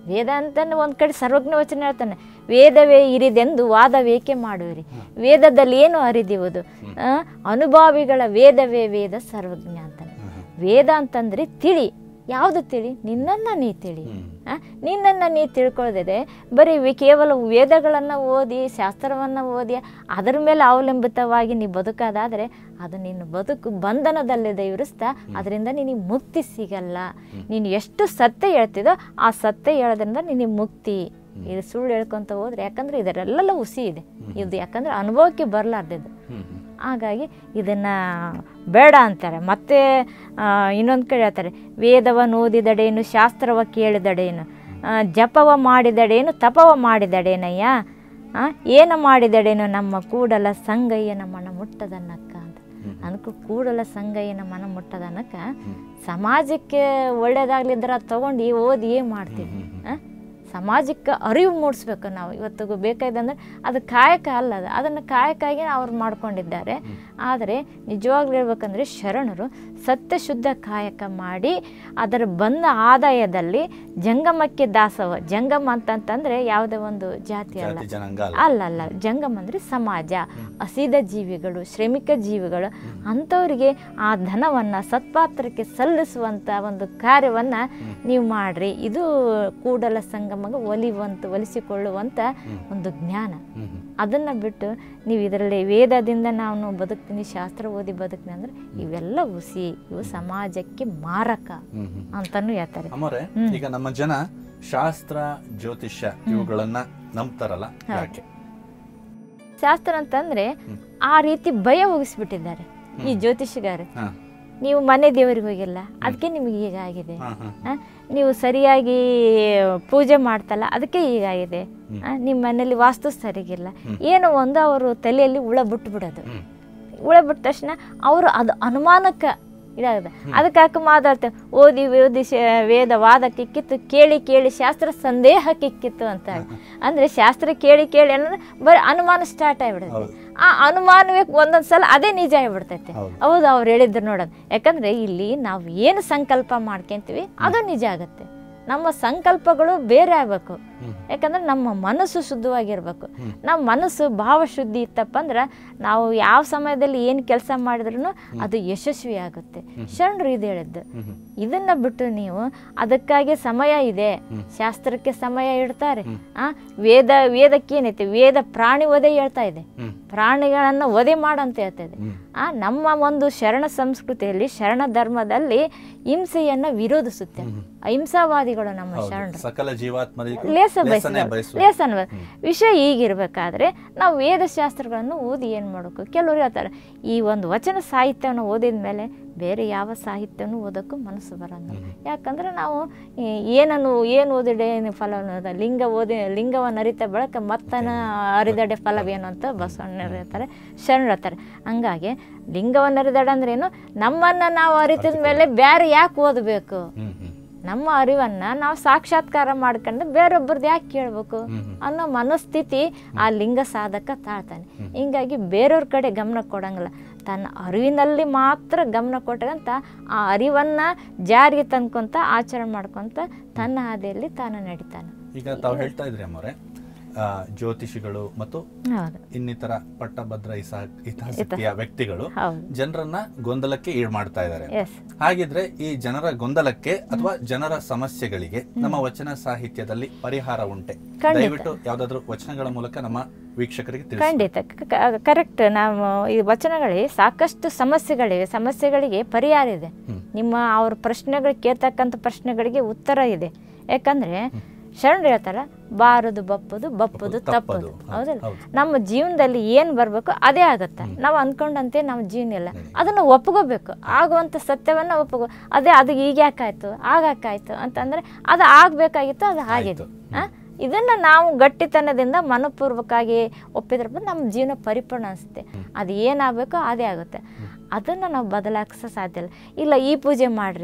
ವೇದ ಅಂತಾನೆ ಒಂದು ಕಡೆ ಸರ್ವಜ್ಞ ವಚನ ಹೇಳ್ತಾನೆ ವೇದವೇ ಇರಿದೆಂದು ವಾದವೇಕೆ ಮಾಡುವಿರಿ ವೇದದಲ್ಲಿ ಏನು ಅರಿದಿವುದು ಆ, ಅನುಭಾವಿಗಳ ವೇದವೇ ವೇದ ಸರ್ವಜ್ಞ ಅಂತಾನೆ ವೇದ ಅಂತಂದ್ರೆ ತಿಳಿ ಯಾವುದು ತಿಳಿ ನಿನ್ನನ್ನು ನೀ ತಿಳಿ ಆ, ನಿನ್ನನ್ನು ನೀ ತಿಳ್ಕೊಳ್ಳದೆ ಬರೀ ವಿ- ಕೇವಲ ವೇದಗಳನ್ನು ಓದಿ ಶಾಸ್ತ್ರವನ್ನು ಓದಿ ಅದರ ಮೇಲೆ ಅವಲಂಬಿತವಾಗಿ ನೀ ಬದುಕೋದಾದರೆ ಅದು ನಿನ್ನ ಬದುಕು ಬಂಧನದಲ್ಲಿದೆ ಇರಿಸ್ತಾ ಅದರಿಂದ ನಿನಗೆ ಮುಕ್ತಿ ಸಿಗಲ್ಲ ನೀನು ಎಷ್ಟು ಸತ್ಯ ಹೇಳ್ತಿದೋ ಆ ಸತ್ಯ ಹೇಳೋದ್ರಿಂದ ನಿನಗೆ ಮುಕ್ತಿ ಇದು ಸುಳ್ಳು ಹೇಳ್ಕೊಂತ ಹೋದ್ರೆ ಯಾಕಂದ್ರೆ ಇದರೆಲ್ಲ ಹುಸಿ ಇದೆ ಇದು ಯಾಕಂದ್ರೆ ಅನುಭವಕ್ಕೆ ಬರಲಾರ್ದಿದ್ದು ಹಾಗಾಗಿ ಇದನ್ನು ಬೇಡ ಅಂತಾರೆ ಮತ್ತೆ ಇನ್ನೊಂದು ಕಡೆ ಹೇಳ್ತಾರೆ ವೇದವನ್ನು ಓದಿದಡೇನು ಶಾಸ್ತ್ರವ ಕೇಳಿದಡೇನು ಆ, ಜಪವ ಮಾಡಿದಡೇನು ತಪವ ಮಾಡಿದಡೇನಯ್ಯ ಆ, ಏನ ಮಾಡಿದಡೇನು ನಮ್ಮ ಕೂಡಲ ಸಂಗಯ್ಯನ ಮನ ಮುಟ್ಟದನ್ನಕ್ಕ ಅಂತ ಅನ್ಕೊ ಕೂಡಲ ಸಂಗಯ್ಯನ ಮನ ಮುಟ್ಟದನ್ನಕ್ಕ ಸಮಾಜಕ್ಕೆ ಒಳ್ಳೇದಾಗ್ಲಿದ್ರೆ ಅದು ತೊಗೊಂಡು ಓದಿ ಏನು ಮಾಡ್ತೀವಿ ಆ? ಸಮಾಜಕ್ಕೆ ಅರಿವು ಮೂಡಿಸ್ಬೇಕು ನಾವು ಇವತ್ತಿಗೂ ಬೇಕಾಯ್ದಂದ್ರೆ ಅದು ಕಾಯಕ ಅಲ್ಲ ಅದು ಅದನ್ನು ಕಾಯಕ್ಕಾಗಿ ಅವ್ರು ಮಾಡ್ಕೊಂಡಿದ್ದಾರೆ ಆದರೆ ನಿಜವಾಗ್ಲೂ ಹೇಳ್ಬೇಕಂದ್ರೆ ಶರಣರು ಸತ್ಯ ಶುದ್ಧ ಕಾಯಕ ಮಾಡಿ ಅದರ ಬಂದ ಆದಾಯದಲ್ಲಿ ಜಂಗಮಕ್ಕೆ ದಾಸವ ಜಂಗಮ ಅಂತಂತಂದ್ರೆ ಯಾವುದೇ ಒಂದು ಜಾತಿ ಅಲ್ಲ ಜಾತಿ ಜನಾಂಗ ಅಲ್ಲ ಅಲ್ಲ ಅಲ್ಲ ಜಂಗಮ ಅಂದರೆ ಸಮಾಜ ಹಸಿದ ಜೀವಿಗಳು ಶ್ರಮಿಕ ಜೀವಿಗಳು ಅಂಥವ್ರಿಗೆ ಆ ಧನವನ್ನು ಸತ್ಪಾತ್ರಕ್ಕೆ ಸಲ್ಲಿಸುವಂಥ ಒಂದು ಕಾರ್ಯವನ್ನು ನೀವು ಮಾಡ್ರಿ ಇದು ಕೂಡಲ ಸಂಗಮಗೆ ಒಲಿಯುವಂತ ಒಲಿಸಿಕೊಳ್ಳುವಂಥ ಒಂದು ಜ್ಞಾನ ಅದನ್ನು ಬಿಟ್ಟು ನೀವು ಇದರಲ್ಲಿ ವೇದದಿಂದ ನಾನು ಬದುಕ್ತೀನಿ ಶಾಸ್ತ್ರ ಓದಿ ಬದುಕ್ತೀನಿ ಅಂದ್ರೆ ಇವೆಲ್ಲ ಹುಸಿ ಇವು ಸಮಾಜಕ್ಕೆ ಮಾರಕ ಅಂತಾನು ಹೇಳ್ತಾರೆ ಅಮ್ಮವ್ರೆ ಈಗ ನಮ್ಮ ಜನ ಶಾಸ್ತ್ರ ಜ್ಯೋತಿಷ್ಯ ಇವುಗಳನ್ನ ನಂಬ್ತಾರಲ್ಲ ಯಾಕೆ ಶಾಸ್ತ್ರ ಅಂತಂದ್ರೆ ಆ ರೀತಿ ಭಯ ಹೋಗಿಸ್ಬಿಟ್ಟಿದ್ದಾರೆ ಈ ಜ್ಯೋತಿಷಿಗಾರು ಹಾ ನೀವು ಮನೆ ದೇವರಿಗೆ ಹೋಗಿಲ್ಲ ಅದಕ್ಕೆ ನಿಮಗೆ ಹೀಗಾಗಿದೆ ಹಾ ಹಾ ಆ, ನೀವು ಸರಿಯಾಗಿ ಪೂಜೆ ಮಾಡ್ತಲ್ಲ ಅದಕ್ಕೆ ಹೀಗಾಗಿದೆ ಆ, ನಿಮ್ಮ ಮನೇಲಿ ವಾಸ್ತು ಸರಿಗಿಲ್ಲ ಏನೋ ಒಂದು ಅವರು ತಲೆಯಲ್ಲಿ ಹುಳ ಬಿಟ್ಟು ಬಿಡೋದು ಹುಳ ಬಿಟ್ಟ ತಕ್ಷಣ ಅವರು ಅದು ಅನುಮಾನಕ್ಕೆ ಇದಾಗಿದೆ ಅದಕ್ಕೆ ಯಾಕೆ ಮಾತಾಡ್ತೇವೆ ಓದಿ ಓದಿ ಶ- ವೇದ ವಾದಕ್ಕೆ ಕಿತ್ತು ಕೇಳಿ ಕೇಳಿ ಶಾಸ್ತ್ರ ಸಂದೇಹಕ್ಕೆ ಕಿತ್ತು ಅಂತ ಅಂದ್ರೆ ಶಾಸ್ತ್ರ ಕೇಳಿ ಕೇಳಿ ಅಂದ್ರೆ ಬರೀ ಅನುಮಾನ ಸ್ಟಾರ್ಟ್ ಆಗಿಬಿಡುತ್ತೆ ಆ ಅನುಮಾನವೇ ಒಂದೊಂದು ಸಲ ಅದೇ ನಿಜ ಆಗಿಬಿಡ್ತೈತೆ ಹೌದು. ಹೌದು ಅವ್ರು ಹೇಳಿದ್ರು ನೋಡೋದು ಯಾಕಂದ್ರೆ ಇಲ್ಲಿ ನಾವು ಏನು ಸಂಕಲ್ಪ ಮಾಡ್ಕೊಂತೀವಿ ಅದು ನಿಜ ಆಗುತ್ತೆ ನಮ್ಮ ಸಂಕಲ್ಪಗಳು ಬೇರೆ ಆಗಬೇಕು ಯಾಕಂದ್ರೆ ನಮ್ಮ ಮನಸ್ಸು ಶುದ್ಧವಾಗಿರ್ಬೇಕು ನಮ್ಮ ಮನಸ್ಸು ಭಾವ ಶುದ್ಧಿ ಇತ್ತಪ್ಪ ಅಂದ್ರೆ ನಾವು ಯಾವ ಸಮಯದಲ್ಲಿ ಏನು ಕೆಲಸ ಮಾಡಿದ್ರು ಅದು ಯಶಸ್ವಿ ಆಗುತ್ತೆ ಶರಣರು ಇದು ಹೇಳಿದ್ದು ಇದನ್ನ ಬಿಟ್ಟು ನೀವು ಅದಕ್ಕಾಗಿ ಸಮಯ ಇದೆ ಶಾಸ್ತ್ರಕ್ಕೆ ಸಮಯ ಇಡ್ತಾರೆ ಆ ವೇದ ವೇದಕ್ಕೆ ಏನೈತೆ ವೇದ ಪ್ರಾಣಿ ವಧೆ ಹೇಳ್ತಾ ಇದೆ ಪ್ರಾಣಿಗಳನ್ನು ವಧೆ ಮಾಡಂತ ಹೇಳ್ತಾ ಇದೆ ಆ ನಮ್ಮ ಒಂದು ಶರಣ ಸಂಸ್ಕೃತಿಯಲ್ಲಿ ಶರಣ ಧರ್ಮದಲ್ಲಿ ಹಿಂಸೆಯನ್ನ ವಿರೋಧಿಸುತ್ತೆ ಅಹಿಂಸಾವಾದಿಗಳು ನಮ್ಮ ಶರಣರು ಸಕಲ ಜೀವಾತ್ಮರಿಗೂ ಲೇಸ ಲೇಸನೆ ಬಯಸ ಬಯಸುವ ಲೇಸ ಅನ್ಬೋದು ವಿಷಯ ಈಗಿರ್ಬೇಕಾದ್ರೆ ನಾವು ವೇದಶಾಸ್ತ್ರಗಳನ್ನು ಓದಿ ಏನು ಮಾಡಬೇಕು ಕೆಲವರು ಹೇಳ್ತಾರೆ ಈ ಒಂದು ವಚನ ಸಾಹಿತ್ಯವನ್ನು ಓದಿದ ಮೇಲೆ ಬೇರೆ ಯಾವ ಸಾಹಿತ್ಯನೂ ಓದೋಕ್ಕೂ ಮನಸ್ಸು ಬರಲ್ಲ ಯಾಕಂದ್ರೆ ನಾವು ಈ ಏನನ್ನು ಏನು ಓದಿಡೆ ಫಲ ಅನ್ನೋದು ಲಿಂಗ ಓದಿ ಲಿಂಗವನ್ನು ಅರಿತ ಬಳಕ ಮತ್ತನ ಅರಿದಡೆ ಫಲವೇನು ಅಂತ ಬಸವಣ್ಣರು ಹೇಳ್ತಾರೆ ಶರಣರು ಹೇಳ್ತಾರೆ ಹಂಗಾಗಿ ಲಿಂಗವನ್ನು ಅರಿದಡೆ ಅಂದ್ರೆ ಏನು ನಮ್ಮನ್ನು ನಾವು ಅರಿತಿದ ಮೇಲೆ ಬೇರೆ ಯಾಕೆ ಓದಬೇಕು ಹ್ಮ್ ಹ್ಮ್ ನಮ್ಮ ಅರಿವನ್ನ ನಾವು ಸಾಕ್ಷಾತ್ಕಾರ ಮಾಡ್ಕೊಂಡು ಬೇರೊಬ್ಬರದ್ದು ಯಾಕೆ ಕೇಳಬೇಕು ಅನ್ನೋ ಮನಸ್ಥಿತಿ ಆ ಲಿಂಗ ಸಾಧಕ ತಾಳ್ತಾನೆ ಹಿಂಗಾಗಿ ಬೇರೆಯವ್ರ ಕಡೆ ಗಮನ ಕೊಡಂಗಿಲ್ಲ ತನ್ನ ಅರಿವಿನಲ್ಲಿ ಮಾತ್ರ ಗಮನ ಕೊಟ್ಟಂತ ಆ ಅರಿವನ್ನ ಜಾರಿಗೆ ತಂದ್ಕೊಂತ ಆಚರಣೆ ಮಾಡ್ಕೊಂತ ತನ್ನ ಹಾದಿಯಲ್ಲಿ ತಾನು ನಡೀತಾನೆ ಈಗ ತಾವು ಹೇಳ್ತಾ ಇದ್ರಿ ಅಮ್ಮವ್ರೆ ಆ, ಜ್ಯೋತಿಷಿಗಳು ಮತ್ತು ಹೌದು ಇನ್ನಿತರ ಪಟ್ಟಭದ್ರ ಇಸ ಹಿತಾಸಕ್ತಿಯ ವ್ಯಕ್ತಿಗಳು ಹೌದು ಜನರನ್ನ ಗೊಂದಲಕ್ಕೆ ಈಡು ಮಾಡ್ತಾ ಇದ್ದಾರೆ ಎಸ್ ಹಾಗಿದ್ರೆ ಈ ಜನರ ಗೊಂದಲಕ್ಕೆ ಅಥವಾ ಜನರ ಸಮಸ್ಯೆಗಳಿಗೆ ನಮ್ಮ ವಚನ ಸಾಹಿತ್ಯದಲ್ಲಿ ಪರಿಹಾರ ಉಂಟೆ ಖಂಡಿತ. ದಯವಿಟ್ಟು ಯಾವ್ದಾದ್ರು ವಚನಗಳ ಮೂಲಕ ನಮ್ಮ ವೀಕ್ಷಕರಿಗೆ ತಿಳಿಸಿ ಖಂಡಿತ ಕರೆಕ್ಟ್ ನಾವು ಈ ವಚನಗಳಿಗೆ ಸಾಕಷ್ಟು ಸಮಸ್ಯೆಗಳಿವೆ ಸಮಸ್ಯೆಗಳಿಗೆ ಪರಿಹಾರ ಇದೆ ನಿಮ್ಮ ಅವ್ರ ಪ್ರಶ್ನೆಗಳು ಕೇಳ್ತಕ್ಕಂಥ ಪ್ರಶ್ನೆಗಳಿಗೆ ಉತ್ತರ ಇದೆ ಯಾಕಂದ್ರೆ ಶರಣರು ಹೇಳ್ತಾರ ಬಾರದು ಬಪ್ಪದು ಬಪ್ಪದು ತಪ್ಪದು ಹೌದಲ್ಲ ಹೌದು. ನಮ್ಮ ಜೀವನದಲ್ಲಿ ಏನು ಬರಬೇಕು ಅದೇ ಆಗತ್ತೆ ನಾವು ಅನ್ಕೊಂಡಂತೆ ನಮ್ಮ ಜೀವನ ಇಲ್ಲ ಅದನ್ನು ಒಪ್ಕೋಬೇಕು ಆಗುವಂಥ ಸತ್ಯವನ್ನ ಒಪ್ಕೋ ಅದೇ ಅದು ಈಗ ಯಾಕಾಯ್ತು ಆಗಾಕಾಯ್ತು ಅಂತಂದ್ರೆ ಅದು ಆಗ್ಬೇಕಾಗಿತ್ತು ಅದು ಆಗಿದೆ ಆ? ಇದನ್ನ ನಾವು ಗಟ್ಟಿತನದಿಂದ ಮನಪೂರ್ವಕವಾಗಿ ಒಪ್ಪಿದ್ರಪ್ಪ ನಮ್ಮ ಜೀವನ ಪರಿಪೂರ್ಣ ಅನಿಸುತ್ತೆ ಅದು ಏನಾಗಬೇಕೋ ಅದೇ ಆಗುತ್ತೆ ಅದನ್ನು ನಾವು ಬದಲಾಯಿಸೋ ಸಾಧ್ಯ ಇಲ್ಲ ಇಲ್ಲ ಈ ಪೂಜೆ ಮಾಡ್ರಿ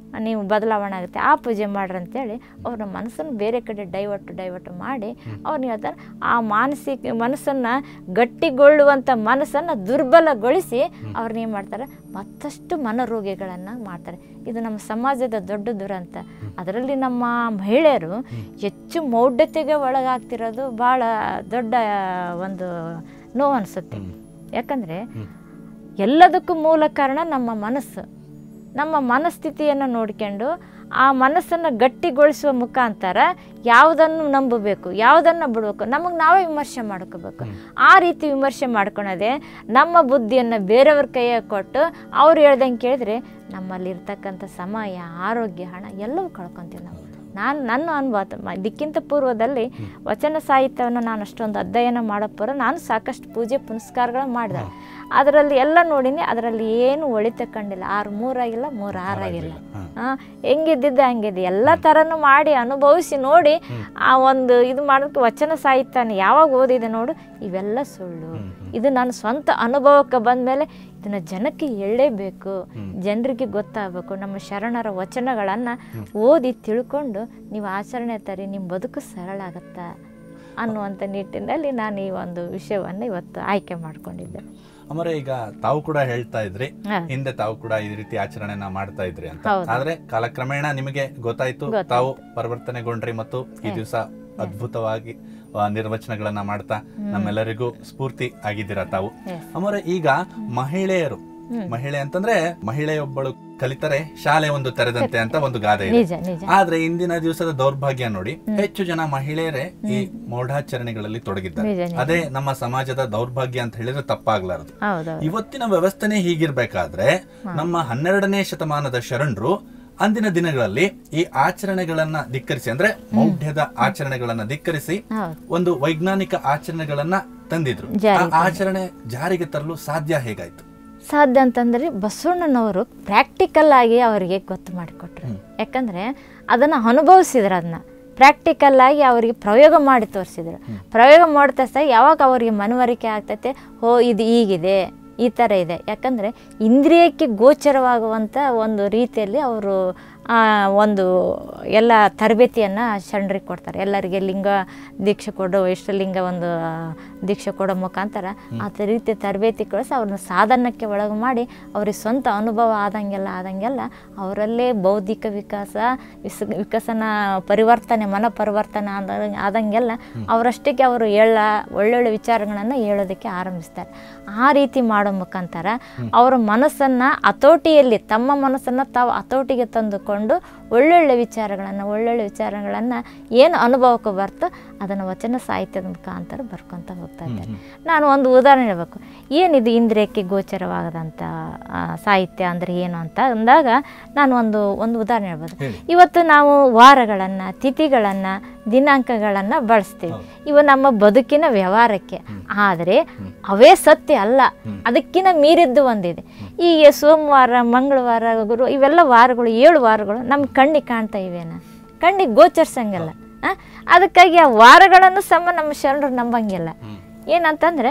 ನೀವು ಬದಲಾವಣೆ ಆಗುತ್ತೆ ಆ ಪೂಜೆ ಮಾಡ್ರಿ ಅಂತೇಳಿ ಅವ್ರ ಮನಸ್ಸನ್ನು ಬೇರೆ ಕಡೆ ಡೈವರ್ಟ್ ಡೈವರ್ಟ್ ಮಾಡಿ ಅವ್ರು ಹೇಳ್ತಾರೆ ಆ ಮಾನಸಿಕ ಮನಸ್ಸನ್ನು ಗಟ್ಟಿಗೊಳ್ಳುವಂಥ ಮನಸ್ಸನ್ನು ದುರ್ಬಲಗೊಳಿಸಿ ಅವ್ರನ್ನ ಏನು ಮಾಡ್ತಾರೆ ಮತ್ತಷ್ಟು ಮನೋರೋಗಿಗಳನ್ನು ಮಾಡ್ತಾರೆ ಇದು ನಮ್ಮ ಸಮಾಜದ ದೊಡ್ಡ ದುರಂತ ಅದರಲ್ಲಿ ನಮ್ಮ ಮಹಿಳೆಯರು ಹೆಚ್ಚು ಮೌಢ್ಯತೆಗೆ ಒಳಗಾಗ್ತಿರೋದು ಭಾಳ ದೊಡ್ಡ ಒಂದು ನೋವು ಅನಿಸುತ್ತೆ ಯಾಕಂದರೆ ಎಲ್ಲದಕ್ಕೂ ಮೂಲ ಕಾರಣ ನಮ್ಮ ಮನಸ್ಸು ನಮ್ಮ ಮನಸ್ಥಿತಿಯನ್ನು ನೋಡ್ಕೊಂಡು ಆ ಮನಸ್ಸನ್ನು ಗಟ್ಟಿಗೊಳಿಸುವ ಮುಖಾಂತರ ಯಾವುದನ್ನು ನಂಬಬೇಕು ಯಾವುದನ್ನು ಬಿಡಬೇಕು ನಮಗೆ ನಾವೇ ವಿಮರ್ಶೆ ಮಾಡ್ಕೋಬೇಕು ಆ ರೀತಿ ವಿಮರ್ಶೆ ಮಾಡ್ಕೊಳೋದೆ ನಮ್ಮ ಬುದ್ಧಿಯನ್ನು ಬೇರೆಯವ್ರ ಕೈಯಾಗ ಕೊಟ್ಟು ಅವ್ರು ಹೇಳ್ದಂಗೆ ಕೇಳಿದ್ರೆ ನಮ್ಮಲ್ಲಿರ್ತಕ್ಕಂಥ ಸಮಯ ಆರೋಗ್ಯ ಹಣ ಎಲ್ಲವೂ ಕಳ್ಕೊತೀವಿ ನಾವು ನಾನು ನನ್ನ ಅನುಭವ ಮ- ಇದಕ್ಕಿಂತ ಪೂರ್ವದಲ್ಲಿ ವಚನ ಸಾಹಿತ್ಯವನ್ನು ನಾನು ಅಷ್ಟೊಂದು ಅಧ್ಯಯನ ಮಾಡೋ ಪೂರ್ವ ನಾನು ಸಾಕಷ್ಟು ಪೂಜೆ ಪುನಸ್ಕಾರಗಳು ಮಾಡಿದೆ ಅದರಲ್ಲಿ ಎಲ್ಲ ನೋಡಿನಿ ಅದರಲ್ಲಿ ಏನು ಒಳಿತ ಕಂಡಿಲ್ಲ ಆರು ಮೂರಾಗಿಲ್ಲ ಮೂರು ಆರಾಗಿಲ್ಲ ಹಾಂ ಹೆಂಗಿದ್ದಿದ್ದೆ ಹಂಗಿದೆ ಎಲ್ಲ ಥರನೂ ಮಾಡಿ ಅನುಭವಿಸಿ ನೋಡಿ ಆ ಒಂದು ಇದು ಮಾಡೋದಕ್ಕೆ ವಚನ ಸಾಹಿತ್ಯನ ಯಾವಾಗ ಓದಿದೆ ನೋಡು ಇವೆಲ್ಲ ಸುಳ್ಳು ಇದು ನನ್ನ ಸ್ವಂತ ಅನುಭವಕ್ಕೆ ಬಂದಮೇಲೆ ಇದನ್ನು ಜನಕ್ಕೆ ಹೇಳಲೇಬೇಕು ಜನರಿಗೆ ಗೊತ್ತಾಗಬೇಕು ನಮ್ಮ ಶರಣರ ವಚನಗಳನ್ನು ಓದಿ ತಿಳ್ಕೊಂಡು ನೀವು ಆಚರಣೆ ತರಿ ನಿಮ್ಮ ಬದುಕು ಸರಳ ಆಗತ್ತಾ ಅನ್ನುವಂಥ ನಿಟ್ಟಿನಲ್ಲಿ ನಾನು ಈ ಒಂದು ವಿಷಯವನ್ನು ಇವತ್ತು ಆಯ್ಕೆ ಮಾಡಿಕೊಂಡಿದ್ದೆ ಅಮರ ಈಗ ತಾವು ಕೂಡ ಹೇಳ್ತಾ ಇದ್ರಿ ಹಾ. ಹಿಂದೆ ತಾವು ಕೂಡ ಈ ರೀತಿ ಆಚರಣೆನ ಮಾಡ್ತಾ ಇದ್ರಿ ಅಂತ ಹೌದು. ಆದ್ರೆ ಕಾಲಕ್ರಮೇಣ ನಿಮಗೆ ಗೊತ್ತಾಯ್ತು ಗೊತ್ತಾಯ್ತು. ತಾವು ಪರಿವರ್ತನೆಗೊಂಡ್ರಿ ಮತ್ತು ಈ ದಿವಸ ಅದ್ಭುತವಾಗಿ ಆ, ನಿರ್ವಚನಗಳನ್ನ ಮಾಡ್ತಾ ನಮ್ಮೆಲ್ಲರಿಗೂ ಸ್ಫೂರ್ತಿ ಆಗಿದ್ದೀರಾ ತಾವು Yes. ಅಮರ ಈಗ ಮಹಿಳೆಯರು ಮಹಿಳೆ ಅಂತಂದ್ರೆ ಮಹಿಳೆಯೊಬ್ಬಳು ಕಲಿತರೆ ಶಾಲೆ ಒಂದು ತೆರೆದಂತೆ ಅಂತ ಒಂದು ಗಾದೆ ಇದೆ ನಿಜ ನಿಜ ಆದ್ರೆ ಇಂದಿನ ದಿವಸದ ದೌರ್ಭಾಗ್ಯ ನೋಡಿ ಹೆಚ್ಚು ಜನ ಮಹಿಳೆಯರೇ ಈ ಮೌಢಾಚರಣೆಗಳಲ್ಲಿ ತೊಡಗಿದ್ದಾರೆ ನಿಜ, ನಿಜ. ಅದೇ ನಮ್ಮ ಸಮಾಜದ ದೌರ್ಭಾಗ್ಯ ಅಂತ ಹೇಳಿದ್ರೆ ತಪ್ಪಾಗ್ಲಾರದು ಹೌದೌದು ಇವತ್ತಿನ ವ್ಯವಸ್ಥೆನೇ ಹೀಗಿರ್ಬೇಕಾದ್ರೆ ನಮ್ಮ ಹನ್ನೆರಡನೇ ಶತಮಾನದ ಶರಣರು ಅಂದಿನ ದಿನಗಳಲ್ಲಿ ಈ ಆಚರಣೆಗಳನ್ನ ಧಿಕ್ಕರಿಸಿ ಅಂದ್ರೆ ಮೌಢ್ಯದ ಆಚರಣೆಗಳನ್ನ ಧಿಕ್ಕರಿಸಿ ಹೌದು ಒಂದು ವೈಜ್ಞಾನಿಕ ಆಚರಣೆಗಳನ್ನ ತಂದಿದ್ರು ಆ ಜಾರಿಗೆ ಆಚರಣೆ ಜಾರಿಗೆ ತರಲು ಸಾಧ್ಯ ಹೇಗಾಯ್ತು ಸಾಧ್ಯ ಅಂತಂದ್ರೆ ಬಸವಣ್ಣನವರು ಪ್ರಾಕ್ಟಿಕಲ್ ಆಗಿ ಅವರಿಗೆ ಗೊತ್ತು ಮಾಡಿಕೊಟ್ರು ಯಾಕಂದ್ರೆ ಅದನ್ನು ಅನುಭವಿಸಿದ್ರು ಅದನ್ನ ಪ್ರಾಕ್ಟಿಕಲ್ ಆಗಿ ಅವರಿಗೆ ಪ್ರಯೋಗ ಮಾಡಿ ತೋರಿಸಿದ್ರು ಪ್ರಯೋಗ ಮಾಡ್ತಾ ಸಹ ಯಾವಾಗ ಅವರಿಗೆ ಮನವರಿಕೆ ಆಗ್ತೈತೆ ಹೋ ಇದು ಹೀಗಿದೆ ಈ ಥರ ಇದೆ ಯಾಕಂದರೆ ಇಂದ್ರಿಯಕ್ಕೆ ಗೋಚರವಾಗುವಂಥ ಒಂದು ರೀತಿಯಲ್ಲಿ ಅವರು ಒಂದು ಎಲ್ಲ ತರಬೇತಿಯನ್ನು ಶರಣರಿಗೆ ಕೊಡ್ತಾರೆ ಎಲ್ಲರಿಗೆ ಲಿಂಗ ದೀಕ್ಷೆ ಕೊಡೋ ಇಷ್ಟಲಿಂಗ ಒಂದು ಆ, ದೀಕ್ಷೆ ಕೊಡೋ ಮುಖಾಂತರ ಆ ರೀತಿ ತರಬೇತಿ ಕಳಿಸಿ ಅವ್ರನ್ನ ಸಾಧನಕ್ಕೆ ಒಳಗೆ ಮಾಡಿ ಅವ್ರಿಗೆ ಸ್ವಂತ ಅನುಭವ ಆದಂಗೆಲ್ಲ ಆದಂಗೆಲ್ಲ ಅವರಲ್ಲೇ ಬೌದ್ಧಿಕ ವಿಕಾಸ ವಿಸ್ ವಿಕಸನ ಪರಿವರ್ತನೆ ಮನ ಪರಿವರ್ತನೆ ಆದ ಆದಂಗೆಲ್ಲ ಅವರಷ್ಟಕ್ಕೆ ಅವರು ಹೇಳ ಒಳ್ಳೊಳ್ಳೆ ವಿಚಾರಗಳನ್ನು ಹೇಳೋದಕ್ಕೆ ಆರಂಭಿಸ್ತಾರೆ ಆ ರೀತಿ ಮಾಡೋ ಮುಖಾಂತರ ಅವರ ಮನಸ್ಸನ್ನು ಹತೋಟಿಯಲ್ಲಿ ತಮ್ಮ ಮನಸ್ಸನ್ನು ತಾವು ಹತೋಟಿಗೆ ತಂದುಕೊಂಡು ಒಳ್ಳೊಳ್ಳೆ ವಿಚಾರಗಳನ್ನು ಒಳ್ಳೊಳ್ಳೆ ವಿಚಾರಗಳನ್ನು ಏನು ಅನುಭವಕ್ಕೆ ಬರ್ತೋ ಅದನ್ನು ವಚನ ಸಾಹಿತ್ಯದ ಮುಖಾಂತರ ಬರ್ಕೊತ ಹೋಗ್ತಾ ಇದ್ದಾರೆ ನಾನು ಒಂದು ಉದಾಹರಣೆ ಹೇಳ್ಬೇಕು ಏನಿದು ಇಂದ್ರಿಯಕ್ಕೆ ಗೋಚರವಾಗದಂಥ ಆ, ಸಾಹಿತ್ಯ ಅಂದರೆ ಏನು ಅಂತ ಅಂದಾಗ ನಾನು ಒಂದು ಒಂದು ಉದಾಹರಣೆ ಹೇಳ್ಬೋದು ಹೇಳಿ. ಇವತ್ತು ನಾವು ವಾರಗಳನ್ನು ತಿಥಿಗಳನ್ನು ದಿನಾಂಕಗಳನ್ನು ಬಳಸ್ತೀವಿ ಇವು ನಮ್ಮ ಬದುಕಿನ ವ್ಯವಹಾರಕ್ಕೆ ಆದರೆ ಅವೇ ಸತ್ಯ ಅಲ್ಲ ಅದಕ್ಕಿಂತ ಮೀರಿದ್ದು ಒಂದಿದೆ ಈಗ ಸೋಮವಾರ ಮಂಗಳವಾರ ಗುರು ಇವೆಲ್ಲ ವಾರಗಳು ಏಳು ವಾರಗಳು ನಮ್ಮ ಕಣ್ಣಿಗೆ ಕಾಣ್ತಾ ಇವೇನ ಕಣ್ಣಿಗೆ ಗೋಚರಿಸಂಗಿಲ್ಲ ಆ? ಅದಕ್ಕಾಗಿ ಆ ವಾರಗಳನ್ನು ಸಮ ನಮ್ಮ ಶರಣರು ನಂಬಂಗಿಲ್ಲ ಏನಂತಂದರೆ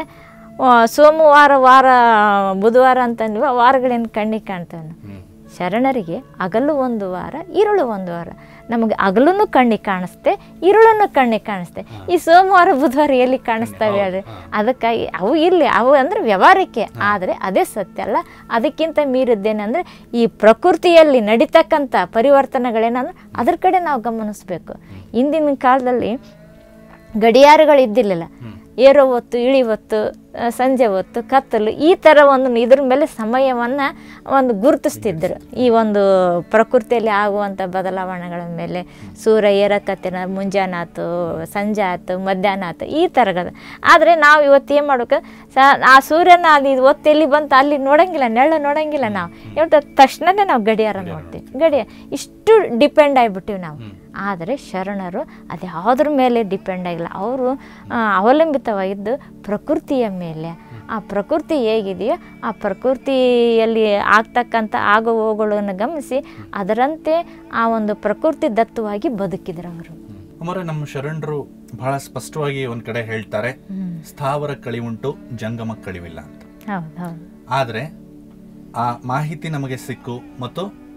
ಸೋಮವಾರ ವಾರ ಬುಧವಾರ ಅಂತಂದ್ವಿ ಆ ವಾರಗಳೇನು ಕಣ್ಣಿಗೆ ಕಾಣ್ತವೆ ಶರಣರಿಗೆ ಹಗಲು ಒಂದು ವಾರ ಇರುಳು ಒಂದು ವಾರ ನಮಗೆ ಹಗಲೂ ಕಣ್ಣಿಗೆ ಕಾಣಿಸ್ತೆ ಇರುಳನ್ನು ಕಣ್ಣಿಗೆ ಕಾಣಿಸ್ತೆ ಈ ಸೋಮವಾರ ಬುಧವಾರ ಎಲ್ಲಿ ಕಾಣಿಸ್ತವೆ ಹೇಳ್ರಿ ಅದಕ್ಕಾಗಿ ಅವು ಇಲ್ಲಿ ಅವು ಅಂದರೆ ವ್ಯವಹಾರಕ್ಕೆ ಆದರೆ ಅದೇ ಸತ್ಯ ಅಲ್ಲ ಅದಕ್ಕಿಂತ ಮೀರಿದ್ದೇನೆಂದರೆ ಈ ಪ್ರಕೃತಿಯಲ್ಲಿ ನಡೀತಕ್ಕಂಥ ಪರಿವರ್ತನೆಗಳೇನಂದ್ರೆ ಅದ್ರ ಕಡೆ ನಾವು ಗಮನಿಸಬೇಕು ಇಂದಿನ ಕಾಲದಲ್ಲಿ ಗಡಿಯಾರಗಳು ಇದ್ದಿರಲಿಲ್ಲ ಏರೋ ಹೊತ್ತು ಇಳಿ ಹೊತ್ತು ಆ, ಸಂಜೆ ಹೊತ್ತು ಕತ್ತಲು ಈ ಥರ ಒಂದು ಇದ್ರ ಮೇಲೆ ಸಮಯವನ್ನು ಒಂದು ಗುರುತಿಸ್ತಿದ್ರು ಈ ಒಂದು ಪ್ರಕೃತಿಯಲ್ಲಿ ಆಗುವಂಥ ಬದಲಾವಣೆಗಳ ಮೇಲೆ ಸೂರ್ಯ ಏರಕತ್ತಿನ ಮುಂಜಾನೆ ಆಯ್ತು ಸಂಜೆ ಆಯ್ತು ಮಧ್ಯಾಹ್ನ ಆಯ್ತು ಈ ಥರಗದ ಆದರೆ ನಾವು ಇವತ್ತು ಏನು ಮಾಡ್ಬೇಕು ಸ ಆ ಸೂರ್ಯನ ಅದು ಇದು ಹೊತ್ತು ಎಲ್ಲಿ ಬಂತು ಅಲ್ಲಿ ನೋಡಂಗಿಲ್ಲ ನೆರಳು ನೋಡಂಗಿಲ್ಲ ನಾವು ಇವತ್ತು ತಕ್ಷಣನೇ ನಾವು ಗಡಿಯಾರ ನೋಡ್ತೀವಿ ಗಡಿಯಾರ ಇಷ್ಟು ಡಿಪೆಂಡ್ ಆಗಿಬಿಟ್ಟಿವಿ ನಾವು ಆದರೆ ಶರಣರು ಅದು ಯಾವುದ್ರ ಮೇಲೆ ಡಿಪೆಂಡ್ ಆಗಿಲ್ಲ ಅವರು ಅವಲಂಬಿತವಾಗಿದ್ದು ಪ್ರಕೃತಿಯ ಮೇಲೆ ಆ ಪ್ರಕೃತಿ ಹೇಗಿದೆಯೋ ಆ ಪ್ರಕೃತಿಯಲ್ಲಿ ಆಗ್ತಕ್ಕಂಥ ಆಗು ಹೋಗುಗಳನ್ನು ಗಮನಿಸಿ ಅದರಂತೆ ಆ ಒಂದು ಪ್ರಕೃತಿ ದತ್ತವಾಗಿ ಬದುಕಿದ್ರು ಅವರು ಅಮರ ನಮ್ಮ ಶರಣರು ಬಹಳ ಸ್ಪಷ್ಟವಾಗಿ ಒಂದ್ ಕಡೆ ಹೇಳ್ತಾರೆ ಸ್ಥಾವರ ಕಳಿವುಂಟು ಜಂಗಮ ಕಳಿವಿಲ್ಲ ಅಂತ ಹೌದು ಹೌದು ಆದ್ರೆ ಆ ಮಾಹಿತಿ ನಮಗೆ ಸಿಕ್ಕು ಮತ್ತು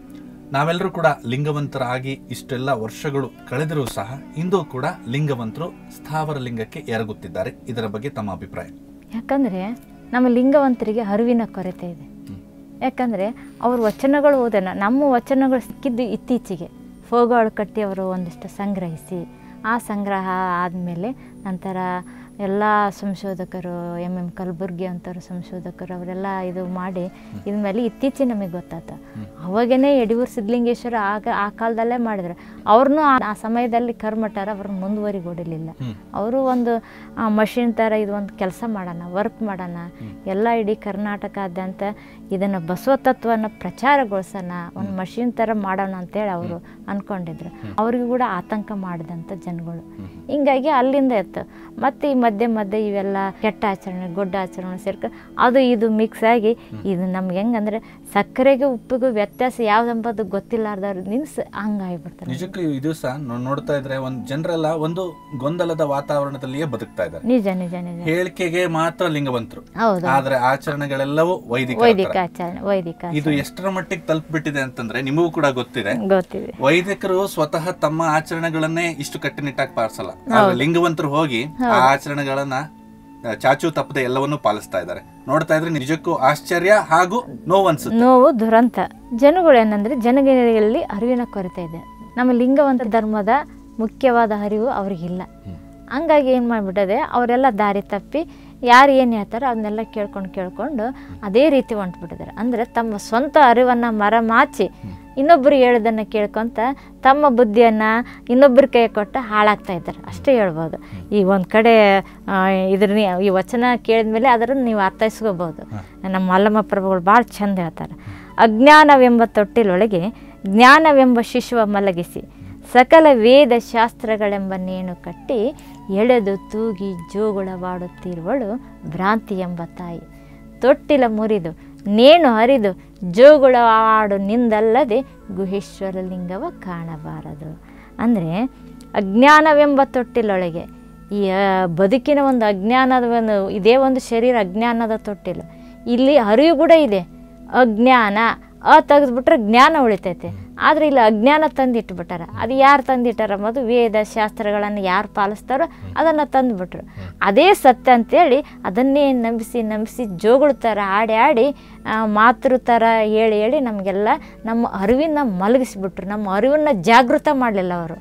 ನಾವೆಲ್ಲರೂ ಕೂಡ ಲಿಂಗವಂತರಾಗಿ ಇಷ್ಟೆಲ್ಲ ವರ್ಷಗಳು ಕಳೆದರೂ ಸಹ ಇಂದು ಕೂಡ ಲಿಂಗವಂತರು ಸ್ಥಾವರ ಲಿಂಗಕ್ಕೆ ಎರಗುತ್ತಿದ್ದಾರೆ ಇದರ ಬಗ್ಗೆ ತಮ್ಮ ಅಭಿಪ್ರಾಯ ಯಾಕಂದರೆ ನಮ್ಮ ಲಿಂಗವಂತರಿಗೆ ಅರಿವಿನ ಕೊರತೆ ಇದೆ ಯಾಕಂದರೆ ಅವ್ರ ವಚನಗಳು ಓದೋಣ ನಮ್ಮ ವಚನಗಳು ಸಿಕ್ಕಿದ್ದು ಇತ್ತೀಚೆಗೆ ಫೋಗಳು ಕಟ್ಟಿ ಅವರು ಒಂದಿಷ್ಟು ಸಂಗ್ರಹಿಸಿ ಆ ಸಂಗ್ರಹ ಆದಮೇಲೆ ನಂತರ ಎಲ್ಲ ಸಂಶೋಧಕರು ಎಮ್ ಎಮ್ ಕಲಬುರ್ಗಿ ಅಂಥವ್ರು ಸಂಶೋಧಕರು ಅವರೆಲ್ಲ ಇದು ಮಾಡಿ ಇದ್ಮೇಲೆ ಇತ್ತೀಚೆಗೆ ನಮಗೆ ಗೊತ್ತಾಯ್ತು ಅವಾಗೇನೆ ಯಡಿಯೂರು ಸಿದ್ಧಲಿಂಗೇಶ್ವರ ಆಗ ಆ ಕಾಲದಲ್ಲೇ ಮಾಡಿದ್ರು ಅವ್ರನ್ನೂ ಆ- ಆ ಸಮಯದಲ್ಲಿ ಕರ್ಮಟ್ಟಾರ ಅವ್ರನ್ನ ಮುಂದುವರಿಗೊಡಲಿಲ್ಲ ಅವರು ಒಂದು ಮಷಿನ್ ಥರ ಇದು ಒಂದು ಕೆಲಸ ಮಾಡೋಣ ವರ್ಕ್ ಮಾಡೋಣ ಎಲ್ಲ ಇಡೀ ಕರ್ನಾಟಕಾದ್ಯಂತ ಇದನ್ನು ಬಸವ ತತ್ವನ ಪ್ರಚಾರಗೊಳಿಸೋಣ ಒಂದು ಮಷಿನ್ ಥರ ಮಾಡೋಣ ಅಂತೇಳಿ ಅವರು ಅಂದ್ಕೊಂಡಿದ್ರು ಅವ್ರಿಗೂ ಕೂಡ ಆತಂಕ ಮಾಡಿದಂಥ ಜನಗಳು ಹಿಂಗಾಗಿ ಅಲ್ಲಿಂದ ಇತ್ತು ಮತ್ತು ಈ ಮಧ್ಯೆ ಮಧ್ಯೆ ಇವೆಲ್ಲ ಕೆಟ್ಟ ಆಚರಣೆ ಗೊಡ್ಡ ಆಚರಣೆ ಸೇರ್ಕ ಅದು ಇದು ಮಿಕ್ಸ್ ಆಗಿ ಇದು ನಮ್ಗೆ ಹೆಂಗಂದ್ರೆ ಸಕ್ಕರೆಗೆ ಉಪ್ಪಿಗೂ ವ್ಯತ್ಯಾಸ ಯಾವ್ದಂಬದು ಗೊತ್ತಿಲ್ಲಾರ್ದವ್ರು ನಿನ್ಸ್ ಹಂಗಾಗಿಬಿಡ್ತಾರೆ ನಿಜಕ್ಕೂ ಈ ದಿವಸ ನೋಡ್ತಾ ಇದ್ರೆ ಒಂದು ಜನರೆಲ್ಲ ಒಂದು ಗೊಂದಲದ ವಾತಾವರಣದಲ್ಲಿಯೇ ಬದುಕ್ತಾ ಇದ್ದಾರೆ ನಿಜ ನಿಜ ನಿಜ ಹೇಳಿಕೆಗೆ ಮಾತ್ರ ಲಿಂಗವಂತರು ಹೌದು ಆದ್ರೆ ಆಚರಣೆಗಳೆಲ್ಲವೂ ವೈದಿಕ ವೈದಿಕ ಆಚರಣೆ ವೈದಿಕ ಇದು ಎಷ್ಟರ ಮಟ್ಟಿಗೆ ತಲುಪಿಬಿಟ್ಟಿದೆ ಅಂತಂದ್ರೆ ನಿಮಗೂ ಕೂಡ ಗೊತ್ತಿದೆ ಗೊತ್ತಿದೆ ವೈದಿಕರು ಸ್ವತಃ ತಮ್ಮ ಆಚರಣೆಗಳನ್ನೇ ಇಷ್ಟು ಕಟ್ಟುನಿಟ್ಟಾಗಿ ಪಾಲಿಸಲ್ಲ ಆದ್ರೆ ಲಿಂಗವಂತರು ಹೋಗಿ ಆ ಆಚರಣೆಗಳನ್ನ ಆ, ಚಾಚು ತಪ್ಪದೆ ಎಲ್ಲವನ್ನೂ ಪಾಲಿಸ್ತಾ ಇದ್ದಾರೆ ನೋಡ್ತಾ ಇದ್ರೆ ನಿಜಕ್ಕೂ ಆಶ್ಚರ್ಯ ಹಾಗೂ ನೋವನ್ಸುತ್ತೆ ನೋವು ದುರಂತ ಜನಗಳು ಏನಂದ್ರೆ ಜನಗಳಿಗೆ ಅರಿವಿನ ಕೊರತೆ ಇದೆ ನಮ್ಮ ಲಿಂಗವಂತ ಧರ್ಮದ ಮುಖ್ಯವಾದ ಅರಿವು ಅವ್ರಿಗಿಲ್ಲ ಹಂಗಾಗಿ ಏನು ಮಾಡಿಬಿಟ್ಟದೆ ಅವರೆಲ್ಲ ದಾರಿ ತಪ್ಪಿ ಯಾರು ಏನು ಹೇಳ್ತಾರೋ ಅದನ್ನೆಲ್ಲ ಕೇಳ್ಕೊಂಡು ಕೇಳ್ಕೊಂಡು ಅದೇ ರೀತಿ ಹೊಂಟ್ಬಿಟ್ಟಿದ್ದಾರೆ ಅಂದರೆ ತಮ್ಮ ಸ್ವಂತ ಅರಿವನ್ನು ಮರಮಾಚಿ ಇನ್ನೊಬ್ಬರು ಹೇಳೋದನ್ನು ಕೇಳ್ಕೊತ ತಮ್ಮ ಬುದ್ಧಿಯನ್ನು ಇನ್ನೊಬ್ಬರ ಕೈ ಕೊಟ್ಟು ಹಾಳಾಗ್ತಾ ಇದ್ದಾರೆ ಅಷ್ಟೇ ಹೇಳ್ಬೋದು ಈ ಒಂದು ಕಡೆ ಆ, ಇದ್ರ ನೀ- ಈ ವಚನ ಕೇಳಿದ್ಮೇಲೆ ಅದನ್ನು ನೀವು ಅರ್ಥೈಸ್ಕೋಬೋದು ನಮ್ಮ ಮಲ್ಲಮ್ಮ ಪ್ರಭುಗಳು ಭಾಳ ಚಂದ ಹೇಳ್ತಾರೆ ಅಜ್ಞಾನವೆಂಬ ತೊಟ್ಟಿಲೊಳಗೆ ಜ್ಞಾನವೆಂಬ ಶಿಶುವ ಮಲಗಿಸಿ ಸಕಲ ವೇದ ಶಾಸ್ತ್ರಗಳೆಂಬ ನೇಣು ಕಟ್ಟಿ ಎಳೆದು ತೂಗಿ ಜೋಗುಳವಾಡುತ್ತಿರುವಳು ಭ್ರಾಂತಿ ಎಂಬ ತಾಯಿ ತೊಟ್ಟಿಲ ಮುರಿದು ನೇಣು ಹರಿದು ಜೋಗುಳ ಆಡು ನಿಂದಲ್ಲದೆ ಗುಹೇಶ್ವರ ಲಿಂಗವ ಕಾಣಬಾರದು ಅಂದರೆ ಅಜ್ಞಾನವೆಂಬ ತೊಟ್ಟಿಲೊಳಗೆ ಈ ಆ, ಬದುಕಿನ ಒಂದು ಅಜ್ಞಾನದ ಒಂದು ಇದೇ ಒಂದು ಶರೀರ ಅಜ್ಞಾನದ ತೊಟ್ಟಿಲು ಇಲ್ಲಿ ಅರಿವು ಕೂಡ ಇದೆ ಅಜ್ಞಾನ ಅ ತೆಗೆದ್ಬಿಟ್ರೆ ಜ್ಞಾನ ಉಳಿತೈತೆ ಆದರೆ ಇಲ್ಲಿ ಅಜ್ಞಾನ ತಂದಿಟ್ಬಿಟ್ಟಾರ ಅದು ಯಾರು ತಂದಿಟ್ಟಾರ ಅನ್ನೋದು ವೇದ ಶಾಸ್ತ್ರಗಳನ್ನು ಯಾರು ಪಾಲಿಸ್ತಾರೋ ಅದನ್ನು ತಂದುಬಿಟ್ರು ಅದೇ ಸತ್ಯ ಅಂತೇಳಿ ಅದನ್ನೇ ನಂಬಿಸಿ ನಂಬಿಸಿ ಜೋಗುಳ ಥರ ಆಡಿ ಆಡಿ ಆ, ಮಾತೃ ಥರ ಹೇಳಿ ಹೇಳಿ ನಮಗೆಲ್ಲ ನಮ್ಮ ಅರಿವಿನ ಮಲಗಿಸ್ಬಿಟ್ರು ನಮ್ಮ ಅರಿವನ್ನು ಜಾಗೃತ ಮಾಡಲಿಲ್ಲ ಅವರು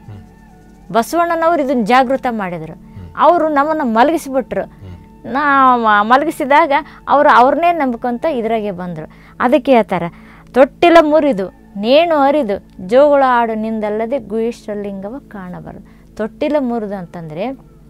ಬಸವಣ್ಣನವರು ಇದನ್ನು ಜಾಗೃತ ಮಾಡಿದರು ಅವರು ನಮ್ಮನ್ನು ಮಲಗಿಸ್ಬಿಟ್ರು ನಾ ಮ- ಮಲಗಿಸಿದಾಗ ಅವರು ಅವ್ರನ್ನೇ ನಂಬ್ಕೊಂತ ಇದ್ರಾಗೆ ಬಂದರು ಅದಕ್ಕೆ ಹೇಳ್ತಾರೆ ತೊಟ್ಟಿಲ ಮುರಿದು ನೇಣು ಹರಿದು ಜೋಗುಳ ಆಡು ನಿಂದಲ್ಲದೆ ಗುಹೇಶ್ವರಲಿಂಗವ ಕಾಣಬಾರದು ತೊಟ್ಟಿಲ ಮುರಿದು ಅಂತಂದರೆ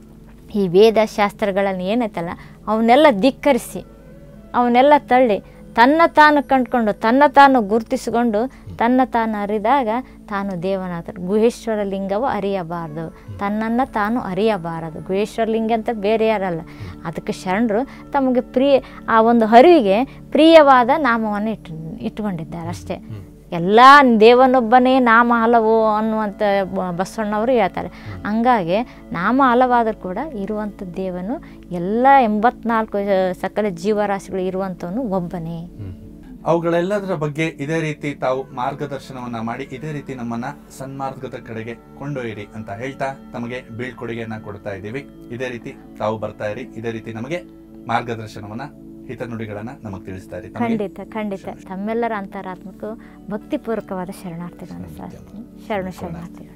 ಈ ವೇದ ಶಾಸ್ತ್ರಗಳನ್ನು ಏನೈತಲ್ಲ ಅವನ್ನೆಲ್ಲ ಧಿಕ್ಕರಿಸಿ ಅವನ್ನೆಲ್ಲ ತಳ್ಳಿ ತನ್ನ ತಾನು ಕಂಡ್ಕೊಂಡು ತನ್ನ ತಾನು ಗುರುತಿಸಿಕೊಂಡು ತನ್ನ ತಾನು ಅರಿದಾಗ ತಾನು ದೇವನಾಥ ಗುಹೇಶ್ವರ ಲಿಂಗವು ಅರಿಯಬಾರದು ತನ್ನನ್ನು ತಾನು ಅರಿಯಬಾರದು ಗುಹೇಶ್ವರ ಲಿಂಗ ಅಂತ ಬೇರೆ ಯಾರಲ್ಲ ಅದಕ್ಕೆ ಶರಣರು ತಮಗೆ ಪ್ರಿಯ ಆ ಒಂದು ಅರಿವಿಗೆ ಪ್ರಿಯವಾದ ನಾಮವನ್ನು ಇಟ್ಟು ಇಟ್ಕೊಂಡಿದ್ದಾರೆ ಅಷ್ಟೇ ಎಲ್ಲ ದೇವನೊಬ್ಬನೇ ನಾಮ ಹಲವು ಅನ್ನುವಂಥ ಬ- ಬಸವಣ್ಣವರು ಹೇಳ್ತಾರೆ ಹಂಗಾಗಿ ನಾಮ ಹಲವಾದರೂ ಕೂಡ ಇರುವಂಥ ದೇವನು ಎಲ್ಲ ಎಂಬತ್ನಾಲ್ಕು ಆ, ಸಕಲ ಜೀವರಾಶಿಗಳು ಇರುವಂಥವನು ಒಬ್ಬನೇ ಅವುಗಳೆಲ್ಲದರ ಬಗ್ಗೆ ಇದೇ ರೀತಿ ತಾವು ಮಾರ್ಗದರ್ಶನವನ್ನ ಮಾಡಿ ಇದೇ ರೀತಿ ನಮ್ಮನ್ನ ಸನ್ಮಾರ್ಗದ ಕಡೆಗೆ ಕೊಂಡೊಯ್ಯಿರಿ ಅಂತ ಹೇಳ್ತಾ ತಮಗೆ ಬೀಳ್ಕೊಡುಗೆಯನ್ನ ಕೊಡ್ತಾ ಇದ್ದೀವಿ ಇದೇ ರೀತಿ ತಾವು ಬರ್ತಾ ಇರಿ ಇದೇ ರೀತಿ ನಮಗೆ ಮಾರ್ಗದರ್ಶನವನ್ನ ಹಿತನುಡಿಗಳನ್ನ ನಮಗೆ ತಿಳಿಸ್ತಾ ಇರಿ ತಮಗೆ ಖಂಡಿತ ಖಂಡಿತ ತಮ್ಮೆಲ್ಲರ ಅಂತರಾತ್ಮಕ್ಕೂ ಭಕ್ತಿಪೂರ್ವಕವಾದ ಶರಣಾರ್ಥಿಗಳನ್ನು ಸಹ ಶರಣು ಶರಣಾರ್ಥಿಗಳು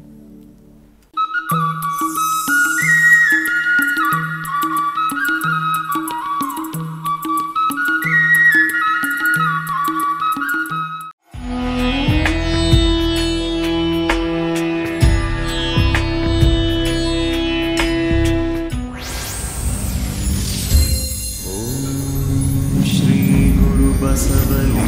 श्रीगुरुबसवलिं